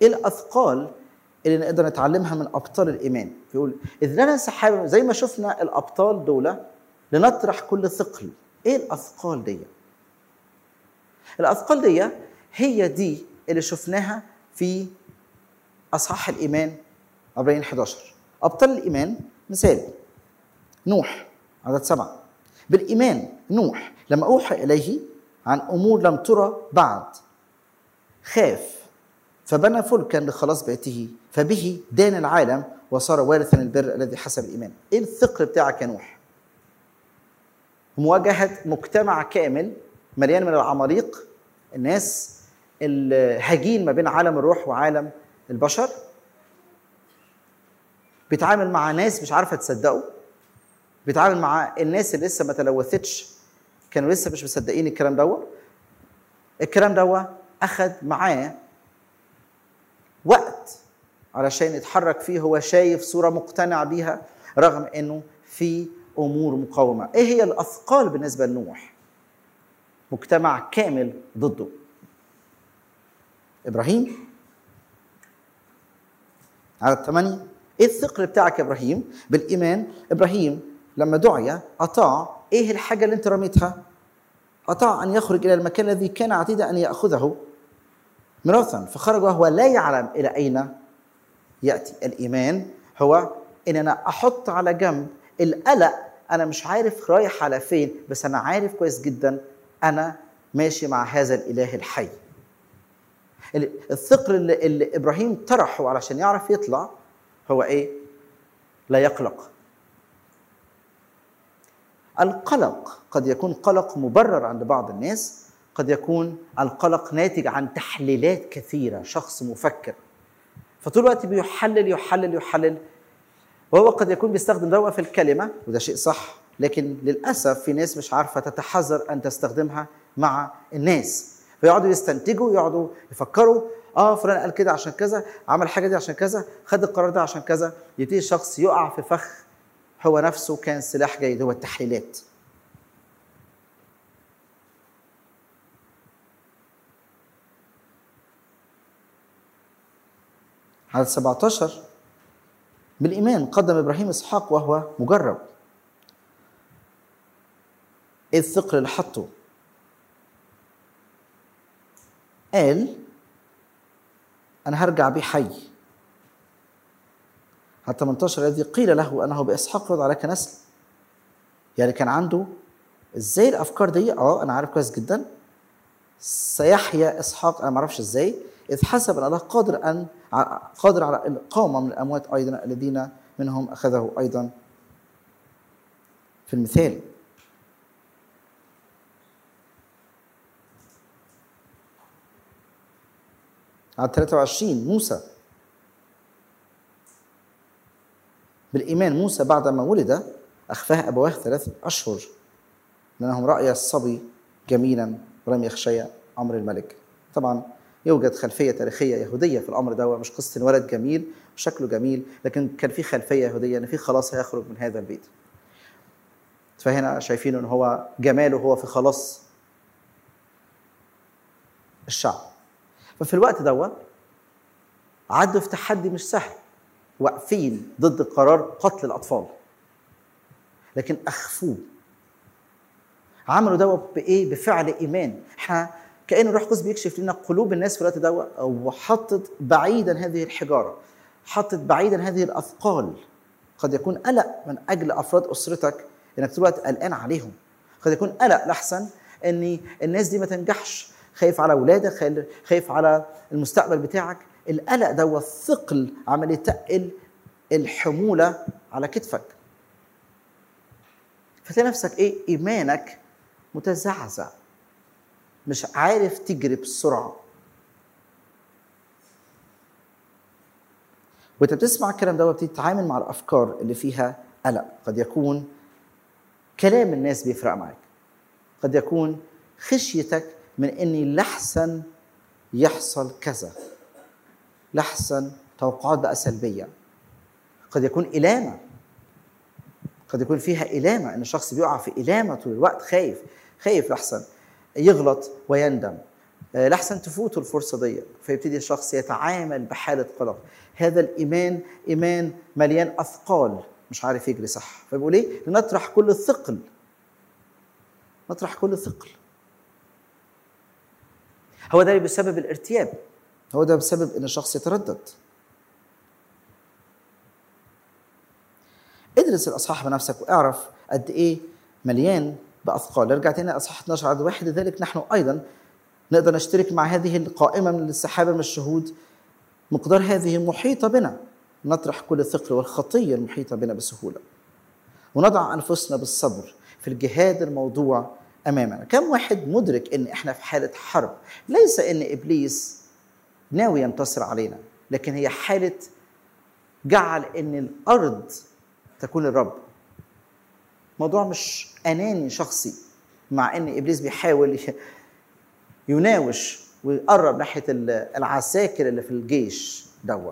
ايه الاثقال اللي نقدر نتعلمها من ابطال الايمان بيقول اذ لنا سحاب زي ما شفنا الابطال دول لنطرح كل ثقل ايه الاثقال دي الاثقال دي هي دي اللي شفناها في اصحاح الايمان عبرين 11 ابطال الايمان مثال نوح عدد سبعه بالايمان نوح لما اوحى اليه عن امور لم ترى بعد خاف فبنى فلكا لخلاص بيته فبه دان العالم وصار وارثا البر الذي حسب الايمان ايه الثقل بتاعك يا نوح مواجهه مجتمع كامل مليان من العماليق الناس الهجين ما بين عالم الروح وعالم البشر بيتعامل مع ناس مش عارفه تصدقه بيتعامل مع الناس اللي لسه ما تلوثتش كانوا لسه مش مصدقين الكلام دوت الكلام دوت اخذ معاه وقت علشان يتحرك فيه هو شايف صوره مقتنع بيها رغم انه في امور مقاومه ايه هي الاثقال بالنسبه لنوح مجتمع كامل ضده ابراهيم عدد ثمانية ايه الثقل بتاعك يا ابراهيم بالايمان ابراهيم لما دعي اطاع ايه الحاجه اللي انت رميتها اطاع ان يخرج الى المكان الذي كان عتيدا ان ياخذه ميراثا فخرج وهو لا يعلم الى اين ياتي الايمان هو ان انا احط على جنب القلق انا مش عارف رايح على فين بس انا عارف كويس جدا انا ماشي مع هذا الاله الحي الثقل اللي, اللي ابراهيم طرحه علشان يعرف يطلع هو ايه لا يقلق القلق قد يكون قلق مبرر عند بعض الناس قد يكون القلق ناتج عن تحليلات كثيره شخص مفكر فطول الوقت بيحلل يحلل يحلل وهو قد يكون بيستخدم دواء في الكلمه وده شيء صح لكن للاسف في ناس مش عارفه تتحذر ان تستخدمها مع الناس فيقعدوا يستنتجوا يقعدوا يفكروا اه فلان قال كده عشان كذا عمل الحاجه دي عشان كذا خد القرار ده عشان كذا يبتدي الشخص يقع في فخ هو نفسه كان سلاح جيد هو التحليلات عدد 17 بالإيمان قدم إبراهيم إسحاق وهو مجرب إيه الثقل اللي حطه قال أنا هرجع بيه حي على 18 الذي قيل له أنه بإسحاق يوضع لك نسل يعني كان عنده ازاي الافكار دي اه انا عارف كويس جدا سيحيا اسحاق انا ما اعرفش ازاي اذ حسب ان الله قادر ان قادر على الاقامه من الاموات ايضا الذين منهم اخذه ايضا في المثال على 23 موسى بالإيمان موسى بعدما ولد أخفاه أبواه ثلاث أشهر لأنهم رأي الصبي جميلا ولم يخشي أمر الملك طبعا يوجد خلفية تاريخية يهودية في الأمر ده مش قصة الولد جميل وشكله جميل لكن كان في خلفية يهودية إن في خلاص هيخرج من هذا البيت فهنا شايفين إن هو جماله هو في خلاص الشعب ففي الوقت دوت عدوا في تحدي مش سهل واقفين ضد قرار قتل الاطفال لكن اخفوه عملوا دوت بايه بفعل ايمان احنا كان الروح القدس بيكشف لنا قلوب الناس في الوقت دوت وحطت بعيدا هذه الحجاره حطت بعيدا هذه الاثقال قد يكون قلق من اجل افراد اسرتك انك طول الوقت قلقان عليهم قد يكون قلق لحسن ان الناس دي ما تنجحش خايف على اولادك خايف على المستقبل بتاعك القلق ده الثقل عمال يتقل الحمولة على كتفك فتلاقي نفسك ايه ايمانك متزعزع مش عارف تجري بسرعة وانت بتسمع الكلام ده وبتبتدي تتعامل مع الافكار اللي فيها قلق قد يكون كلام الناس بيفرق معاك قد يكون خشيتك من اني لحسن يحصل كذا لحسن توقعات بقى سلبية قد يكون إلامة قد يكون فيها إلامة إن الشخص بيقع في إلامة طول الوقت خايف خايف لحسن يغلط ويندم آه، لحسن تفوته الفرصة دي فيبتدي الشخص يتعامل بحالة قلق هذا الإيمان إيمان مليان أثقال مش عارف يجري صح فبيقول إيه لنطرح كل الثقل نطرح كل الثقل هو ده بسبب الارتياب هو ده بسبب ان الشخص يتردد ادرس الاصحاح بنفسك واعرف قد ايه مليان باثقال ارجع تاني اصحاح 12 عدد واحد لذلك نحن ايضا نقدر نشترك مع هذه القائمه من السحابه من الشهود مقدار هذه محيطه بنا نطرح كل الثقل والخطيه المحيطه بنا بسهوله ونضع انفسنا بالصبر في الجهاد الموضوع امامنا كم واحد مدرك ان احنا في حاله حرب ليس ان ابليس ناوي ينتصر علينا لكن هي حاله جعل ان الارض تكون الرب موضوع مش اناني شخصي مع ان ابليس بيحاول يناوش ويقرب ناحيه العساكر اللي في الجيش دوا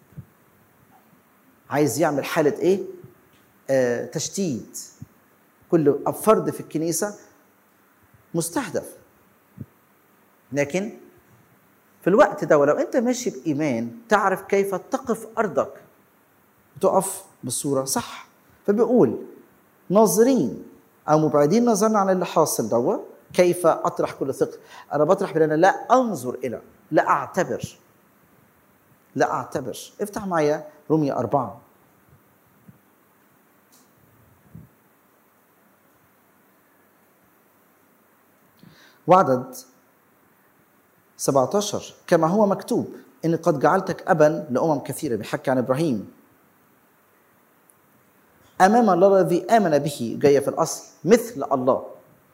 عايز يعمل حاله ايه آه تشتيت كل فرد في الكنيسه مستهدف لكن في الوقت ده ولو انت ماشي بايمان تعرف كيف تقف ارضك تقف بصوره صح فبيقول ناظرين او مبعدين نظرنا عن اللي حاصل دوا كيف اطرح كل ثقه انا بطرح بان لا انظر الى لا اعتبر لا اعتبر افتح معايا رومية أربعة وعدد 17 كما هو مكتوب إني قد جعلتك أبا لأمم كثيرة بيحكي عن إبراهيم أمام الله الذي آمن به جاية في الأصل مثل الله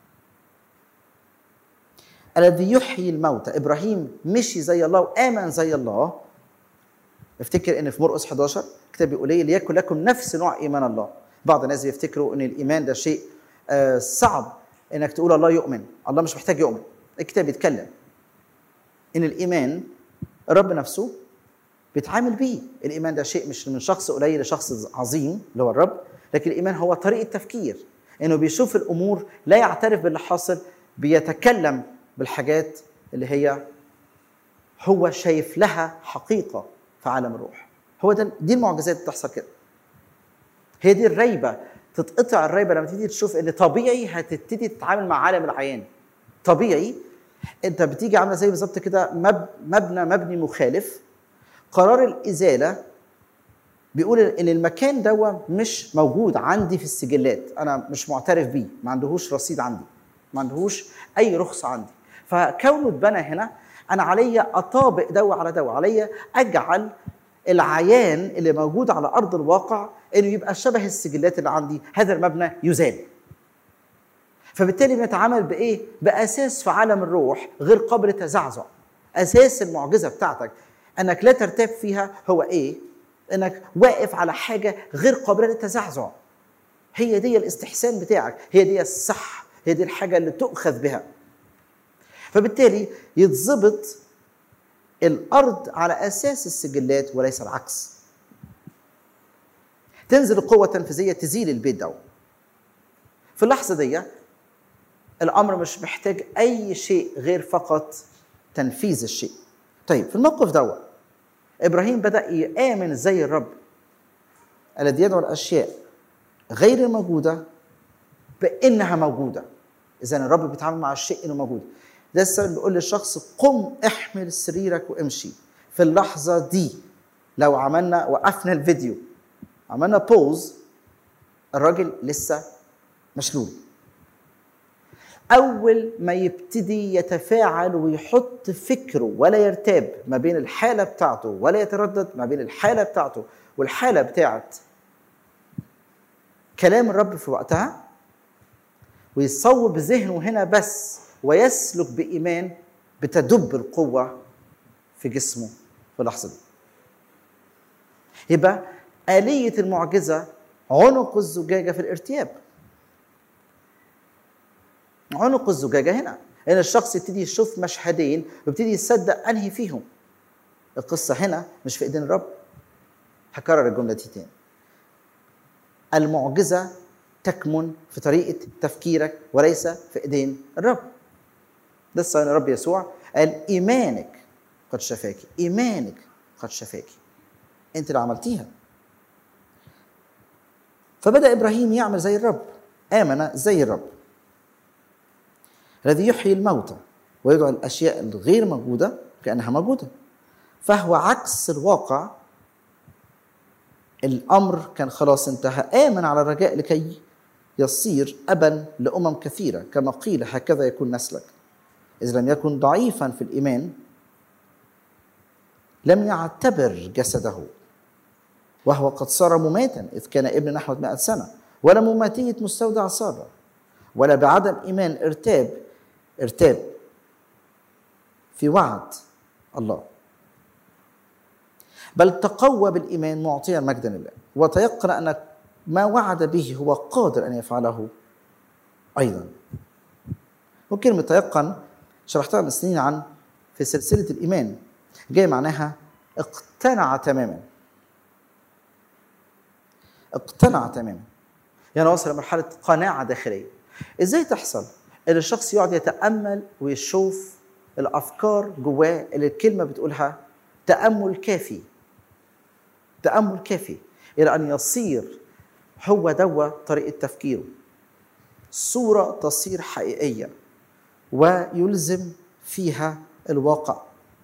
الذي يحيي الموتى إبراهيم مشي زي الله وآمن زي الله افتكر ان في مرقس 11 الكتاب بيقول ايه ليكن لكم نفس نوع ايمان الله بعض الناس بيفتكروا ان الايمان ده شيء آه صعب انك تقول الله يؤمن الله مش محتاج يؤمن الكتاب بيتكلم ان الايمان الرب نفسه بيتعامل بيه الايمان ده شيء مش من شخص قليل لشخص عظيم اللي هو الرب لكن الايمان هو طريقه تفكير انه بيشوف الامور لا يعترف باللي حاصل بيتكلم بالحاجات اللي هي هو شايف لها حقيقه في عالم الروح هو ده دي المعجزات اللي بتحصل كده هي دي الريبه تتقطع الريبه لما تيجي تشوف ان طبيعي هتبتدي تتعامل مع عالم العيان طبيعي انت بتيجي عامله زي بالظبط كده مب... مبنى مبني مخالف قرار الازاله بيقول ان المكان ده مش موجود عندي في السجلات انا مش معترف بيه ما عندهوش رصيد عندي ما عندهوش اي رخصه عندي فكونه اتبنى هنا انا عليا اطابق دو على دو عليا اجعل العيان اللي موجود على ارض الواقع انه يبقى شبه السجلات اللي عندي هذا المبنى يزال فبالتالي بنتعامل بايه باساس في عالم الروح غير قابل للتزعزع اساس المعجزه بتاعتك انك لا ترتاب فيها هو ايه انك واقف على حاجه غير قابله للتزعزع هي دي الاستحسان بتاعك هي دي الصح هي دي الحاجه اللي تؤخذ بها فبالتالي يتظبط الارض على اساس السجلات وليس العكس تنزل القوه التنفيذيه تزيل البيت ده في اللحظه دي الامر مش محتاج اي شيء غير فقط تنفيذ الشيء طيب في الموقف ده ابراهيم بدا يامن زي الرب الذي يدعو الاشياء غير الموجوده بانها موجوده اذا الرب بيتعامل مع الشيء انه موجود ده السبب بيقول للشخص قم احمل سريرك وامشي في اللحظه دي لو عملنا وقفنا الفيديو عملنا بوز الراجل لسه مشلول اول ما يبتدي يتفاعل ويحط فكره ولا يرتاب ما بين الحاله بتاعته ولا يتردد ما بين الحاله بتاعته والحاله بتاعت كلام الرب في وقتها ويصوب ذهنه هنا بس ويسلك بإيمان بتدب القوة في جسمه في اللحظة دي يبقى آلية المعجزة عنق الزجاجة في الارتياب عنق الزجاجة هنا هنا الشخص يبتدي يشوف مشهدين ويبتدي يصدق أنهي فيهم القصة هنا مش في إيدين الرب هكرر الجملة دي تاني المعجزة تكمن في طريقة تفكيرك وليس في إيدين الرب لسه الرب يسوع قال ايمانك قد شفاك ايمانك قد شفاك انت اللي عملتيها فبدا ابراهيم يعمل زي الرب امن زي الرب الذي يحيي الموتى ويجعل الاشياء الغير موجوده كانها موجوده فهو عكس الواقع الامر كان خلاص انتهى امن على الرجاء لكي يصير ابا لامم كثيره كما قيل هكذا يكون نسلك اذ لم يكن ضعيفا في الايمان لم يعتبر جسده وهو قد صار مماتا اذ كان ابن نحو 100 سنه ولا مماتيه مستودع ساره ولا بعدم ايمان ارتاب ارتاب في وعد الله بل تقوى بالايمان معطيا مجدا لله وتيقن ان ما وعد به هو قادر ان يفعله ايضا وكلمه تيقن شرحتها من سنين عن في سلسله الايمان جاي معناها اقتنع تماما اقتنع تماما يعني وصل لمرحله قناعه داخليه ازاي تحصل ان الشخص يقعد يتامل ويشوف الافكار جواه اللي الكلمه بتقولها تامل كافي تامل كافي الى ان يصير هو دوا طريقه تفكيره صوره تصير حقيقيه ويلزم فيها الواقع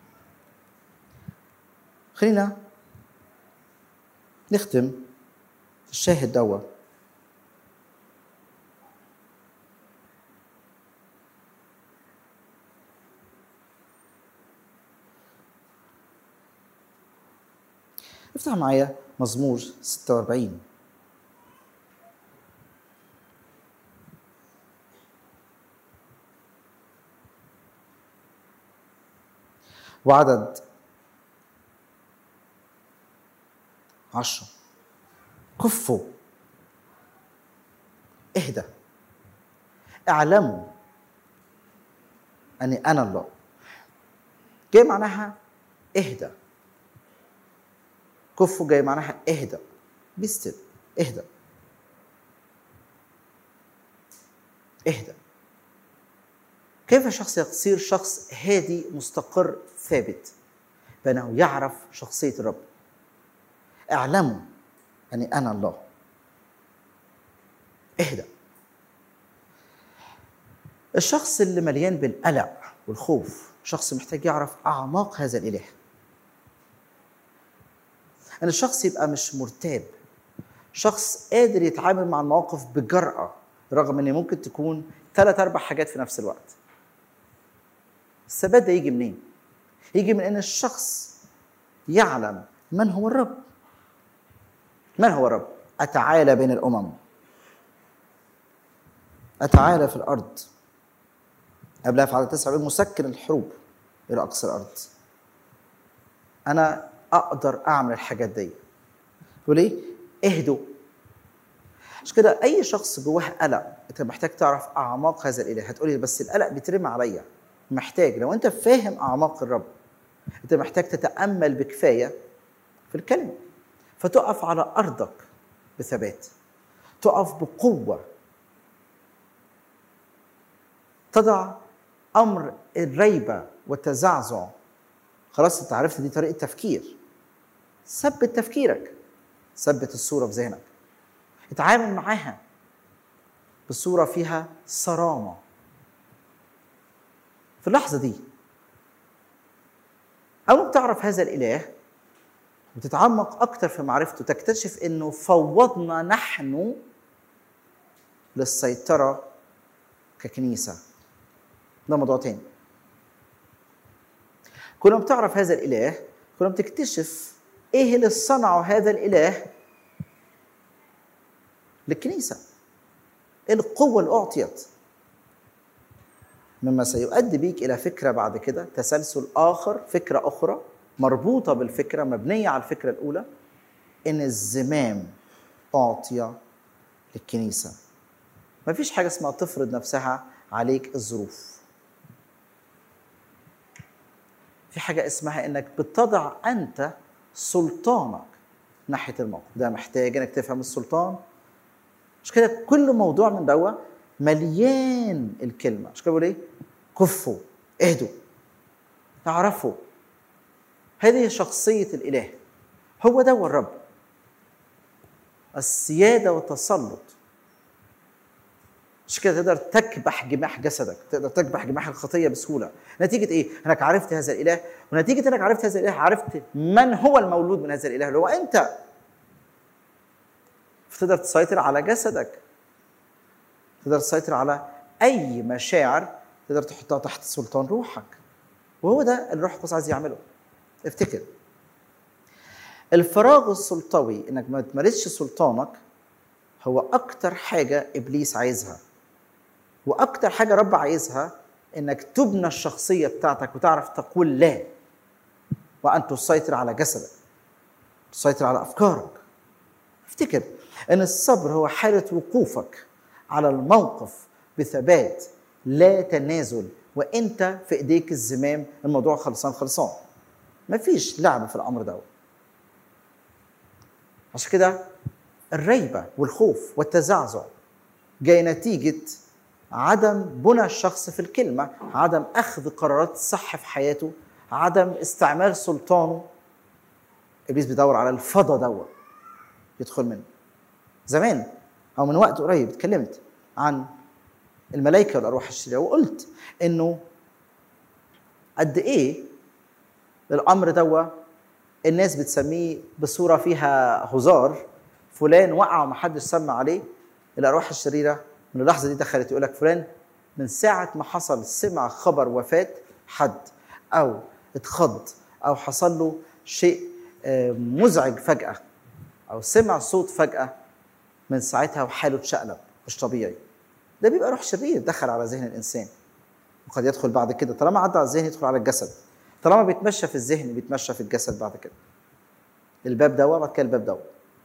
خلينا نختم الشاهد دوا افتح معايا مزمور 46 وعدد عشرة كفوا اهدى اعلموا اني انا الله جاي معناها اهدى كفوا جاي معناها اهدى بيستل اهدى اهدى كيف شخص يصير شخص هادي مستقر ثابت بأنه يعرف شخصية الرب اعلموا أني أنا الله اهدى الشخص اللي مليان بالقلق والخوف شخص محتاج يعرف أعماق هذا الإله أن الشخص يبقى مش مرتاب شخص قادر يتعامل مع المواقف بجرأة رغم أن ممكن تكون ثلاث أربع حاجات في نفس الوقت الثبات ده يجي منين؟ يجي من ان الشخص يعلم من هو الرب من هو الرب؟ أتعالى بين الأمم أتعالى في الأرض قبلها في عدد تسعة بيقول مسكن الحروب إلى أقصى الأرض أنا أقدر أعمل الحاجات دي يقول إيه؟ اهدوا عشان كده أي شخص جواه قلق أنت محتاج تعرف أعماق هذا الإله هتقولي بس القلق بيترمي عليا محتاج لو أنت فاهم أعماق الرب أنت محتاج تتأمل بكفاية في الكلمة فتقف على أرضك بثبات تقف بقوة تضع أمر الريبة والتزعزع خلاص أنت عرفت دي طريقة تفكير ثبت تفكيرك ثبت الصورة في ذهنك اتعامل معاها بصورة فيها صرامة في اللحظة دي أول ما بتعرف هذا الإله وتتعمق أكتر في معرفته تكتشف إنه فوضنا نحن للسيطرة ككنيسة ده موضوع تاني كل ما بتعرف هذا الإله كل ما بتكتشف إيه اللي صنعه هذا الإله للكنيسة إيه القوة اللي أعطيت مما سيؤدي بيك إلى فكرة بعد كده تسلسل آخر فكرة أخرى مربوطة بالفكرة مبنية على الفكرة الأولى إن الزمام أعطي للكنيسة ما فيش حاجة اسمها تفرض نفسها عليك الظروف في حاجة اسمها إنك بتضع أنت سلطانك ناحية الموقف ده محتاج إنك تفهم السلطان مش كده كل موضوع من دوا مليان الكلمة مش كده بقول إيه كفوا اهدوا اعرفوا هذه شخصية الإله هو ده هو الرب السيادة والتسلط مش كده تقدر تكبح جماح جسدك تقدر تكبح جماح الخطية بسهولة نتيجة إيه؟ أنك عرفت هذا الإله ونتيجة أنك عرفت هذا الإله عرفت من هو المولود من هذا الإله اللي هو أنت فتقدر تسيطر على جسدك تقدر تسيطر على أي مشاعر تقدر تحطها تحت سلطان روحك وهو ده اللي الروح القدس عايز يعمله افتكر الفراغ السلطوي انك ما تمارسش سلطانك هو اكتر حاجه ابليس عايزها واكتر حاجه رب عايزها انك تبنى الشخصيه بتاعتك وتعرف تقول لا وان تسيطر على جسدك تسيطر على افكارك افتكر ان الصبر هو حاله وقوفك على الموقف بثبات لا تنازل وانت في ايديك الزمام الموضوع خلصان خلصان مفيش لعب في الامر ده عشان كده الريبه والخوف والتزعزع جاي نتيجه عدم بنى الشخص في الكلمه عدم اخذ قرارات صح في حياته عدم استعمال سلطانه ابليس بيدور على الفضا دوت يدخل منه زمان او من وقت قريب اتكلمت عن الملائكه والارواح الشريره وقلت انه قد ايه الامر دوا الناس بتسميه بصوره فيها هزار فلان وقع ومحدش سمع عليه الارواح الشريره من اللحظه دي دخلت يقول لك فلان من ساعه ما حصل سمع خبر وفاه حد او اتخض او حصل له شيء مزعج فجاه او سمع صوت فجاه من ساعتها وحاله اتشقلب مش طبيعي ده بيبقى روح شرير دخل على ذهن الانسان وقد يدخل بعد كده طالما عدى على الذهن يدخل على الجسد طالما بيتمشى في الذهن بيتمشى في الجسد بعد كده الباب ده وبعد كده الباب ده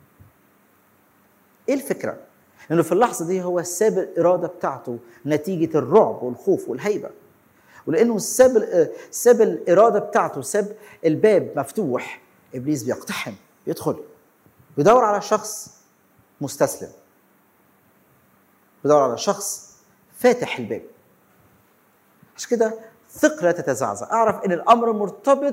ايه الفكره لانه في اللحظه دي هو ساب الاراده بتاعته نتيجه الرعب والخوف والهيبه ولانه ساب ساب الاراده بتاعته ساب الباب مفتوح ابليس بيقتحم يدخل بيدور على شخص مستسلم بيدور على شخص فاتح الباب عشان كده ثق لا تتزعزع اعرف ان الامر مرتبط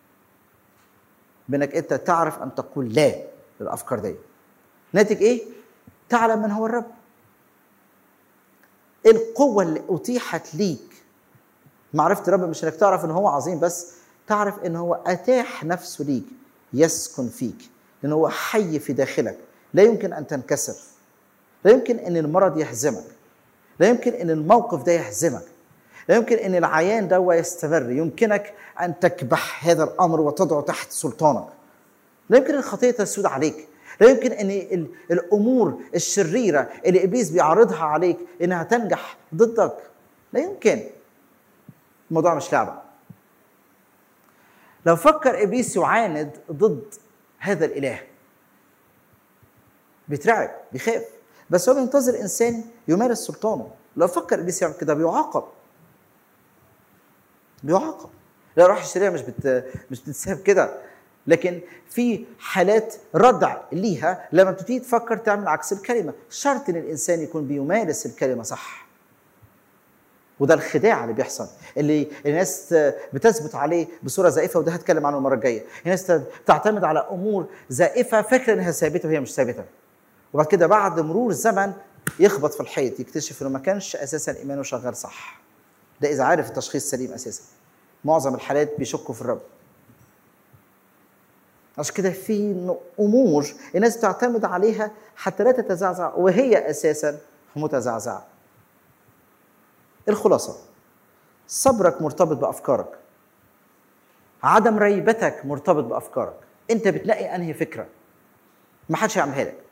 بانك انت تعرف ان تقول لا للافكار دي ناتج ايه تعلم من هو الرب ايه القوه اللي اتيحت ليك معرفه الرب مش انك تعرف ان هو عظيم بس تعرف ان هو اتاح نفسه ليك يسكن فيك لان هو حي في داخلك لا يمكن ان تنكسر لا يمكن ان المرض يهزمك لا يمكن ان الموقف ده يهزمك لا يمكن ان العيان ده يستمر يمكنك ان تكبح هذا الامر وتضعه تحت سلطانك لا يمكن الخطيه تسود عليك لا يمكن ان الامور الشريره اللي ابليس بيعرضها عليك انها تنجح ضدك لا يمكن الموضوع مش لعبه لو فكر ابليس يعاند ضد هذا الاله بيترعب بيخاف بس هو بينتظر انسان يمارس سلطانه لو فكر ابليس يعمل كده بيعاقب بيعاقب لا روح الشريعه مش بت... مش بتتساب كده لكن في حالات ردع ليها لما بتبتدي تفكر تعمل عكس الكلمه شرط ان الانسان يكون بيمارس الكلمه صح وده الخداع اللي بيحصل اللي الناس بتثبت عليه بصوره زائفه وده هتكلم عنه المره الجايه الناس تعتمد على امور زائفه فاكره انها ثابته وهي مش ثابته وبعد كده بعد مرور زمن يخبط في الحيط يكتشف انه ما كانش اساسا ايمانه شغال صح ده اذا عارف التشخيص سليم اساسا معظم الحالات بيشكوا في الرب عشان كده في امور الناس بتعتمد عليها حتى لا تتزعزع وهي اساسا متزعزعه الخلاصه صبرك مرتبط بافكارك عدم ريبتك مرتبط بافكارك انت بتلاقي انهي فكره ما حدش هيعملها لك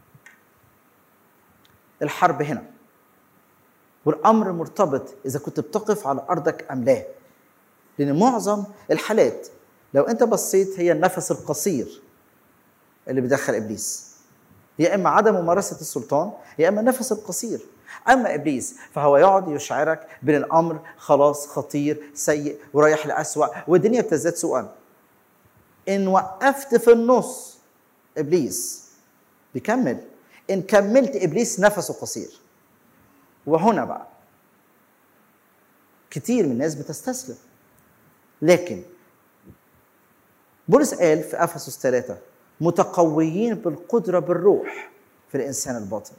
الحرب هنا والامر مرتبط اذا كنت بتقف على ارضك ام لا لان معظم الحالات لو انت بصيت هي النفس القصير اللي بيدخل ابليس يا اما عدم ممارسه السلطان يا اما النفس القصير اما ابليس فهو يقعد يشعرك بان الامر خلاص خطير سيء ورايح لاسوا والدنيا بتزداد سوءا ان وقفت في النص ابليس بيكمل ان كملت ابليس نفسه قصير وهنا بقى كتير من الناس بتستسلم لكن بولس قال في افسس ثلاثة متقويين بالقدرة بالروح في الإنسان الباطن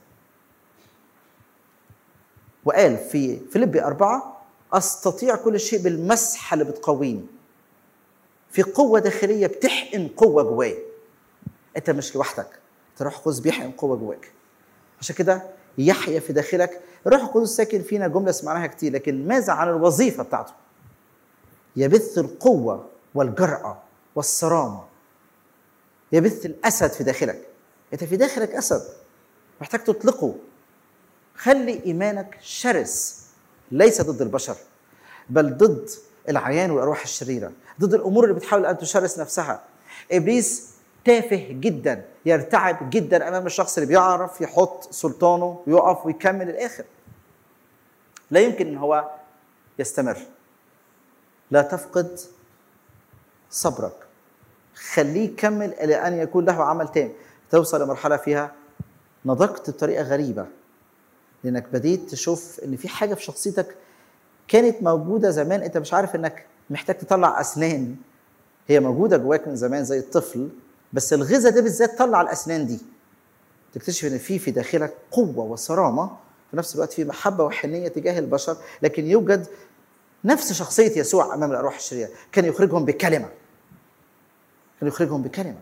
وقال في فيليبي أربعة أستطيع كل شيء بالمسحة اللي بتقويني في قوة داخلية بتحقن قوة جوايا أنت مش لوحدك أنت روح القدس بيحقن قوة جواك عشان كده يحيا في داخلك روح القدس ساكن فينا جملة سمعناها كتير لكن ماذا عن الوظيفة بتاعته يبث القوة والجرأة والصرامة يبث الأسد في داخلك أنت في داخلك أسد محتاج تطلقه خلي إيمانك شرس ليس ضد البشر بل ضد العيان والأرواح الشريرة ضد الأمور اللي بتحاول أن تشرس نفسها إبليس تافه جدا يرتعب جدا أمام الشخص اللي بيعرف يحط سلطانه ويقف ويكمل الآخر لا يمكن أن هو يستمر لا تفقد صبرك خليه يكمل الى ان يكون له عمل تام توصل لمرحله فيها نضجت بطريقه غريبه لانك بديت تشوف ان في حاجه في شخصيتك كانت موجوده زمان انت مش عارف انك محتاج تطلع اسنان هي موجوده جواك من زمان زي الطفل بس الغذاء ده بالذات طلع الاسنان دي تكتشف ان في في داخلك قوه وصرامه في نفس الوقت في محبه وحنيه تجاه البشر لكن يوجد نفس شخصيه يسوع امام الارواح الشريره كان يخرجهم بكلمه كان يخرجهم بكلمه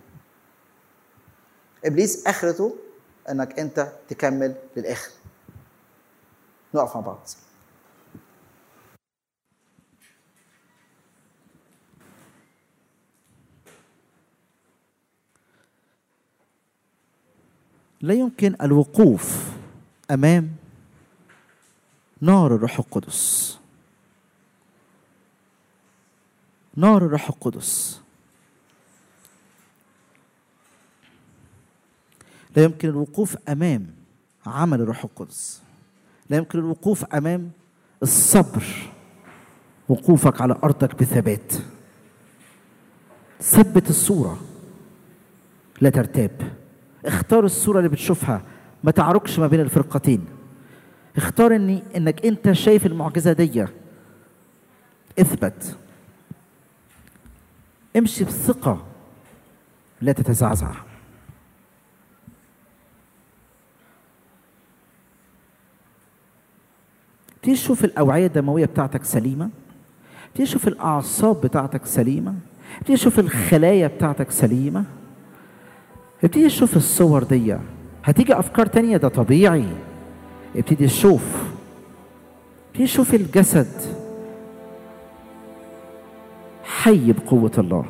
ابليس اخرته انك انت تكمل للاخر نقف مع بعض لا يمكن الوقوف امام نار الروح القدس نار الروح القدس لا يمكن الوقوف امام عمل الروح القدس لا يمكن الوقوف امام الصبر وقوفك على ارضك بثبات ثبت الصوره لا ترتاب اختار الصوره اللي بتشوفها ما تعركش ما بين الفرقتين اختار اني انك انت شايف المعجزه دي اثبت امشي بثقه لا تتزعزع ابتدي تشوف الأوعية الدموية بتاعتك سليمة ابتدي تشوف الأعصاب بتاعتك سليمة ابتدي تشوف الخلايا بتاعتك سليمة ابتدي تشوف الصور دي هتيجي أفكار تانية ده طبيعي ابتدي تشوف ابتدي تشوف الجسد حي بقوة الله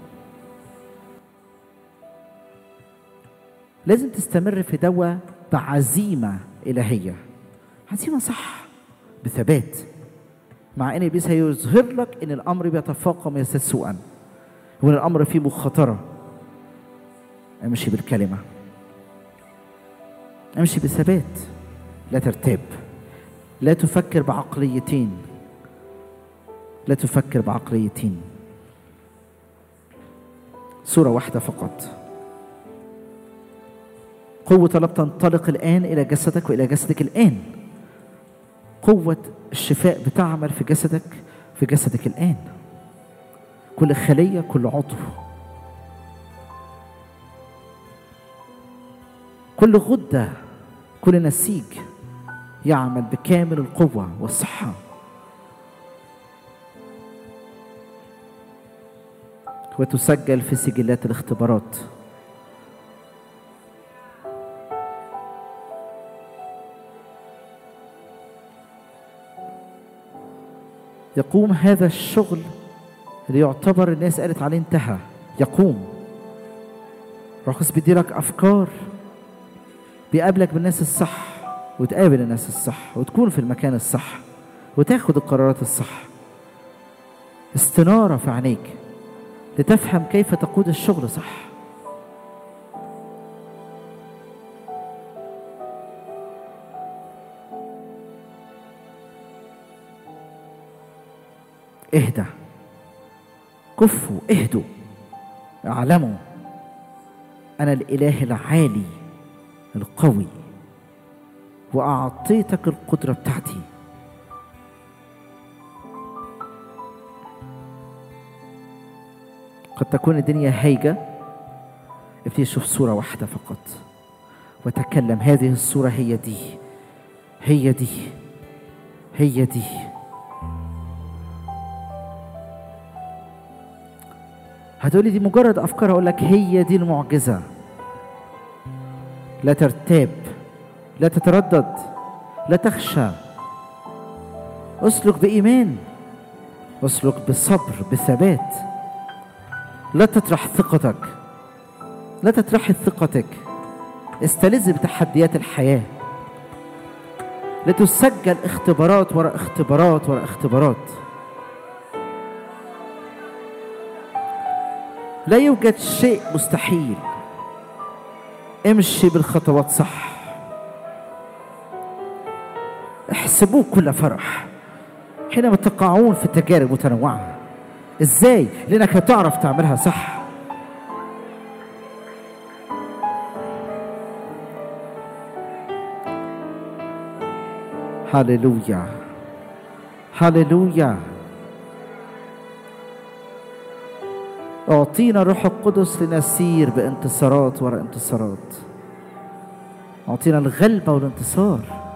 لازم تستمر في دوا بعزيمة إلهية عزيمة صح بثبات مع ان ابليس هيظهر لك ان الامر بيتفاقم ويزداد سوءا وان الامر فيه مخاطره امشي بالكلمه امشي بثبات لا ترتاب لا تفكر بعقليتين لا تفكر بعقليتين صورة واحدة فقط قوة الله تنطلق الآن إلى جسدك وإلى جسدك الآن قوة الشفاء بتعمل في جسدك في جسدك الآن كل خلية كل عضو كل غدة كل نسيج يعمل بكامل القوة والصحة وتسجل في سجلات الاختبارات يقوم هذا الشغل اللي يعتبر الناس قالت عليه انتهى يقوم روح القدس بيديلك افكار بيقابلك بالناس الصح وتقابل الناس الصح وتكون في المكان الصح وتاخد القرارات الصح استنارة في عينيك لتفهم كيف تقود الشغل صح اهدى كفوا اهدوا اعلموا انا الاله العالي القوي واعطيتك القدره بتاعتي قد تكون الدنيا هايجة ابتدي شوف صورة واحدة فقط وتكلم هذه الصورة هي دي هي دي هي دي هتقولي دي مجرد أفكار أقول لك هي دي المعجزة لا ترتاب لا تتردد لا تخشى اسلك بإيمان اسلك بصبر بثبات لا تطرح ثقتك لا تطرحي ثقتك استلذ بتحديات الحياة لتسجل اختبارات وراء اختبارات وراء اختبارات لا يوجد شيء مستحيل امشي بالخطوات صح احسبوه كل فرح حينما تقعون في تجارب متنوعة ازاي لانك هتعرف تعملها صح هللويا هللويا اعطينا الروح القدس لنسير بانتصارات وراء انتصارات اعطينا الغلبة والانتصار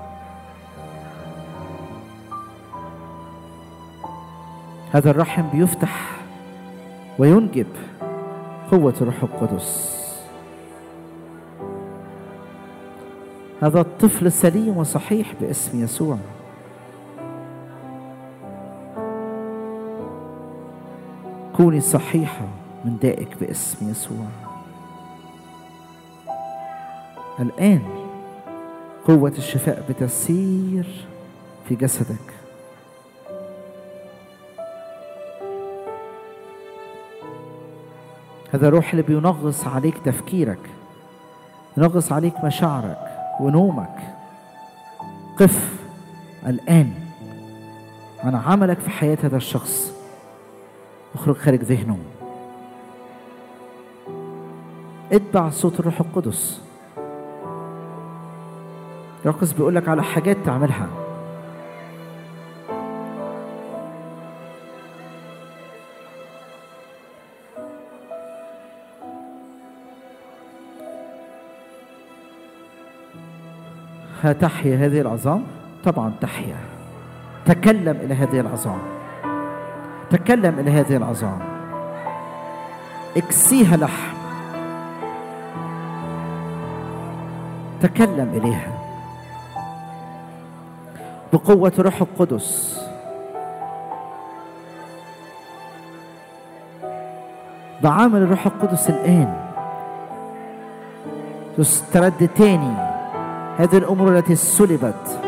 هذا الرحم بيفتح وينجب قوة الروح القدس هذا الطفل سليم وصحيح باسم يسوع كوني صحيحة من دائك باسم يسوع الآن قوة الشفاء بتسير في جسدك هذا الروح اللي بينغص عليك تفكيرك ينغص عليك مشاعرك ونومك قف الآن عن عملك في حياة هذا الشخص اخرج خارج ذهنه اتبع صوت الروح القدس القدس بيقول لك على حاجات تعملها هتحيا هذه العظام طبعا تحيا تكلم الى هذه العظام تكلم الى هذه العظام اكسيها لحم تكلم اليها بقوه روح القدس بعمل الروح القدس الان تسترد تاني هذه الامور التي سلبت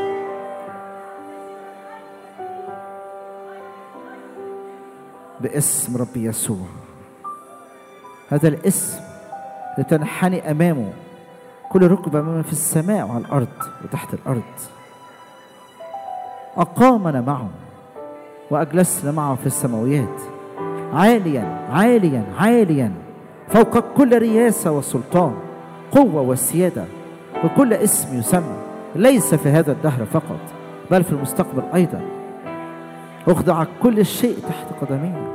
باسم رب يسوع هذا الاسم لتنحني امامه كل ركبه من في السماء وعلى الارض وتحت الارض اقامنا معه واجلسنا معه في السماويات عاليا عاليا عاليا فوق كل رياسه وسلطان قوه وسياده وكل اسم يسمى ليس في هذا الدهر فقط بل في المستقبل ايضا اخضع كل شيء تحت قدميه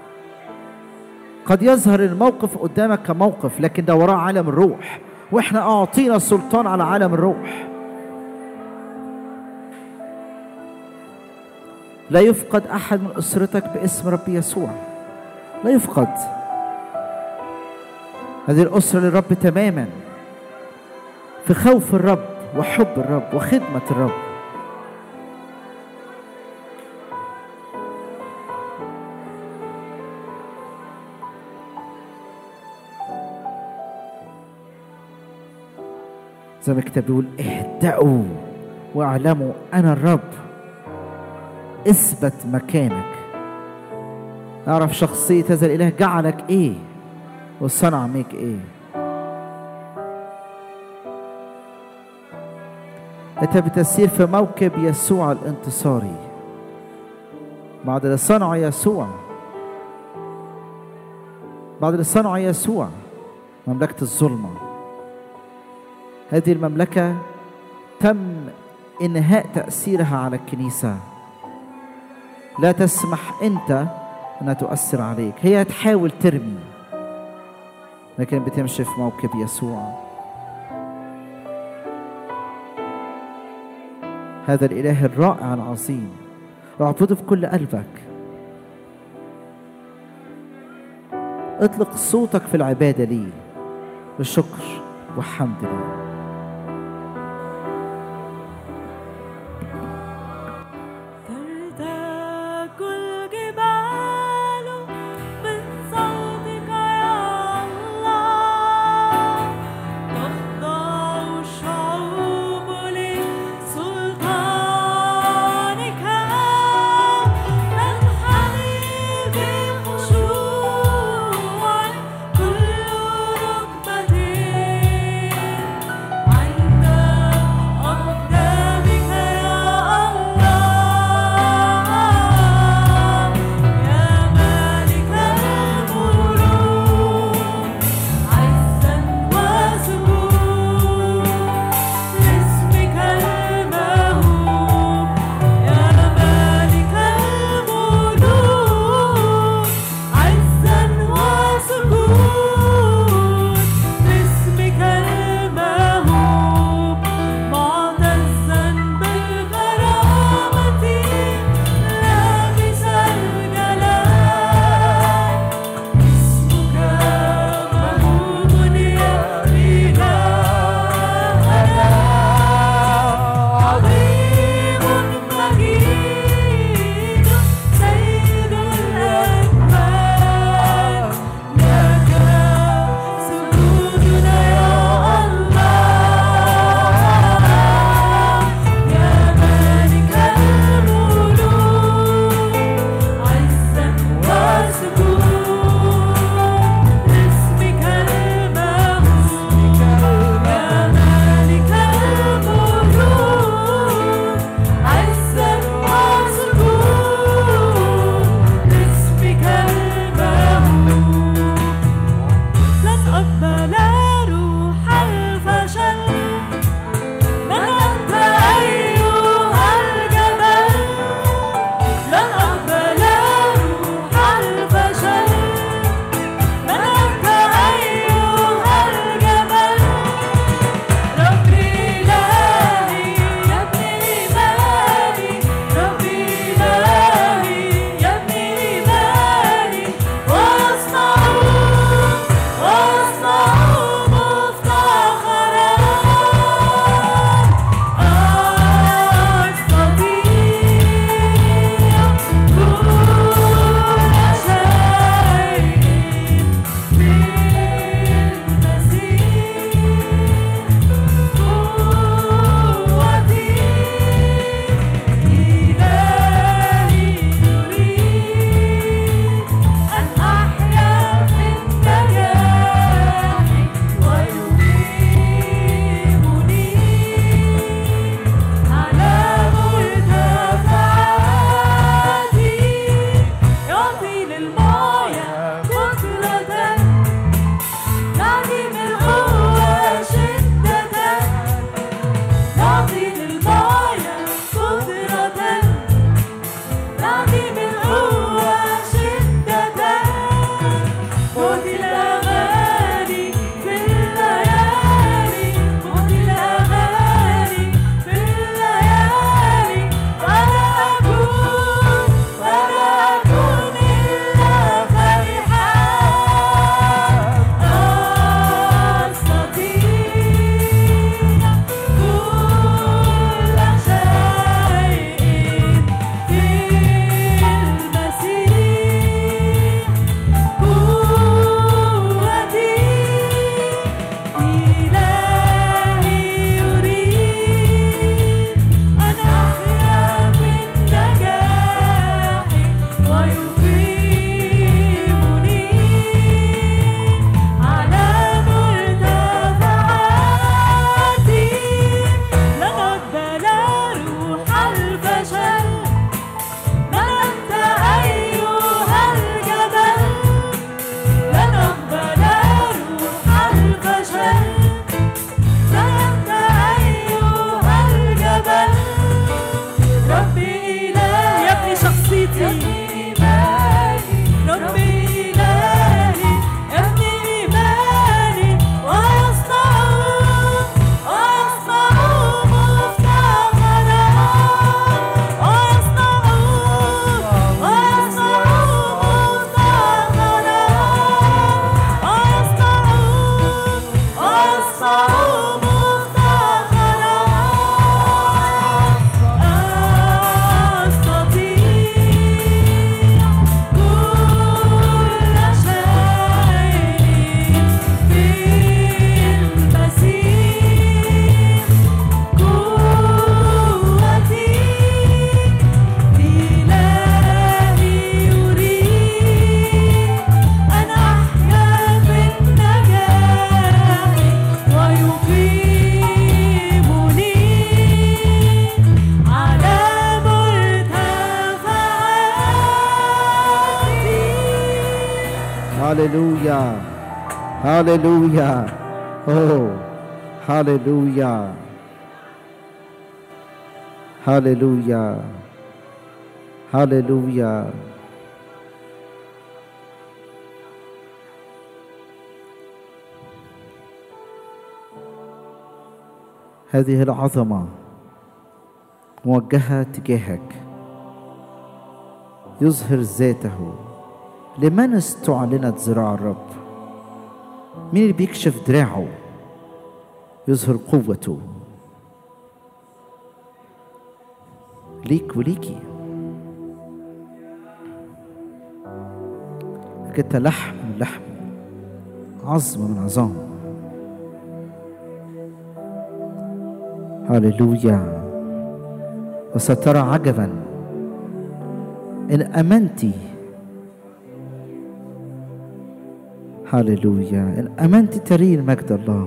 قد يظهر الموقف قدامك كموقف لكن ده وراه عالم الروح واحنا اعطينا السلطان على عالم الروح لا يفقد احد من اسرتك باسم رب يسوع لا يفقد هذه الاسره للرب تماما في خوف الرب وحب الرب وخدمه الرب زي ما الكتاب بيقول اهدأوا واعلموا انا الرب اثبت مكانك اعرف شخصية هذا الاله جعلك ايه وصنع منك ايه انت بتسير في موكب يسوع الانتصاري بعد اللي صنعه يسوع بعد اللي صنعه يسوع مملكة الظلمه هذه المملكة تم إنهاء تأثيرها على الكنيسة لا تسمح أنت أنها تؤثر عليك هي تحاول ترمي لكن بتمشي في موكب يسوع هذا الإله الرائع العظيم اعبده بكل قلبك اطلق صوتك في العبادة ليه بشكر وحمد لله هاليلويا هاليلويا اوه هاليلويا هاليلويا هاليلويا هذه العظمه موجهه تجاهك يظهر ذاته لمن استعلنت ذراع الرب مين اللي بيكشف دراعه يظهر قوته ليك وليكي انت لحم من لحم عظم من عظام هللويا وسترى عجبا ان امنتي هللويا ان امنتي ترين مجد الله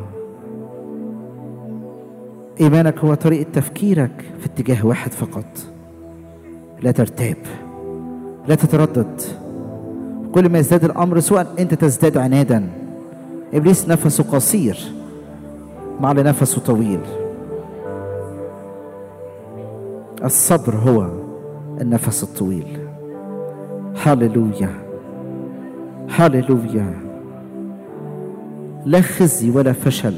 ايمانك هو طريقه تفكيرك في اتجاه واحد فقط لا ترتاب لا تتردد كل ما يزداد الامر سوءا انت تزداد عنادا ابليس نفسه قصير مع اللي نفسه طويل الصبر هو النفس الطويل هللويا هللويا لا خزي ولا فشل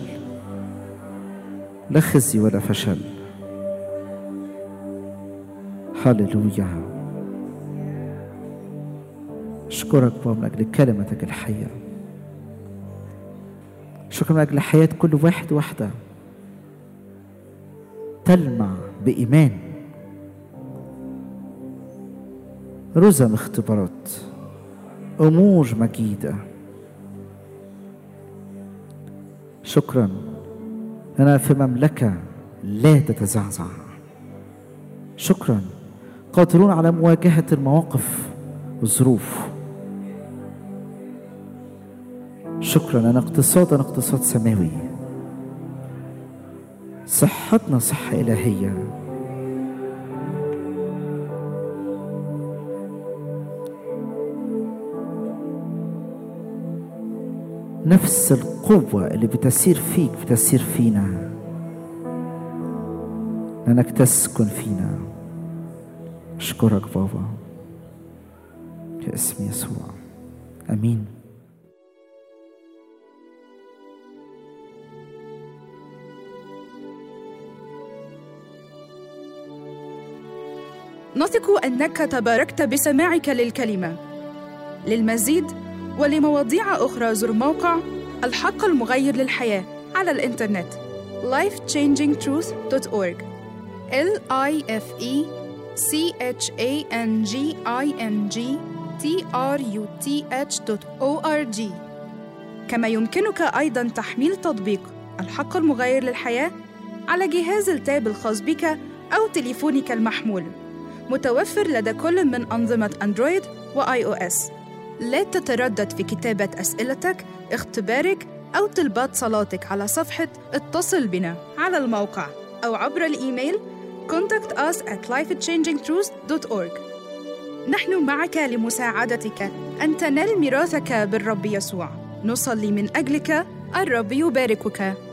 لا خزي ولا فشل هللويا اشكرك بابا من اجل كلمتك الحيه شكرا من اجل حياه كل واحد واحده تلمع بايمان رزم اختبارات امور مجيده شكرا انا في مملكه لا تتزعزع شكرا قادرون على مواجهه المواقف والظروف شكرا انا اقتصادنا اقتصاد سماوي صحتنا صحه الهيه نفس القوة اللي بتسير فيك بتسير فينا لأنك تسكن فينا أشكرك بابا في اسم يسوع أمين نثق انك تباركت بسماعك للكلمه للمزيد ولمواضيع اخرى زر موقع الحق المغير للحياه على الانترنت lifechangingtruth.org l i f e c h a n g i n g t r u t h.org كما يمكنك ايضا تحميل تطبيق الحق المغير للحياه على جهاز التاب الخاص بك او تليفونك المحمول متوفر لدى كل من أنظمة أندرويد وآي أو إس. لا تتردد في كتابة أسئلتك، اختبارك أو طلبات صلاتك على صفحة اتصل بنا على الموقع أو عبر الإيميل contact us at lifechangingtruth.org نحن معك لمساعدتك أن تنال ميراثك بالرب يسوع نصلي من أجلك الرب يباركك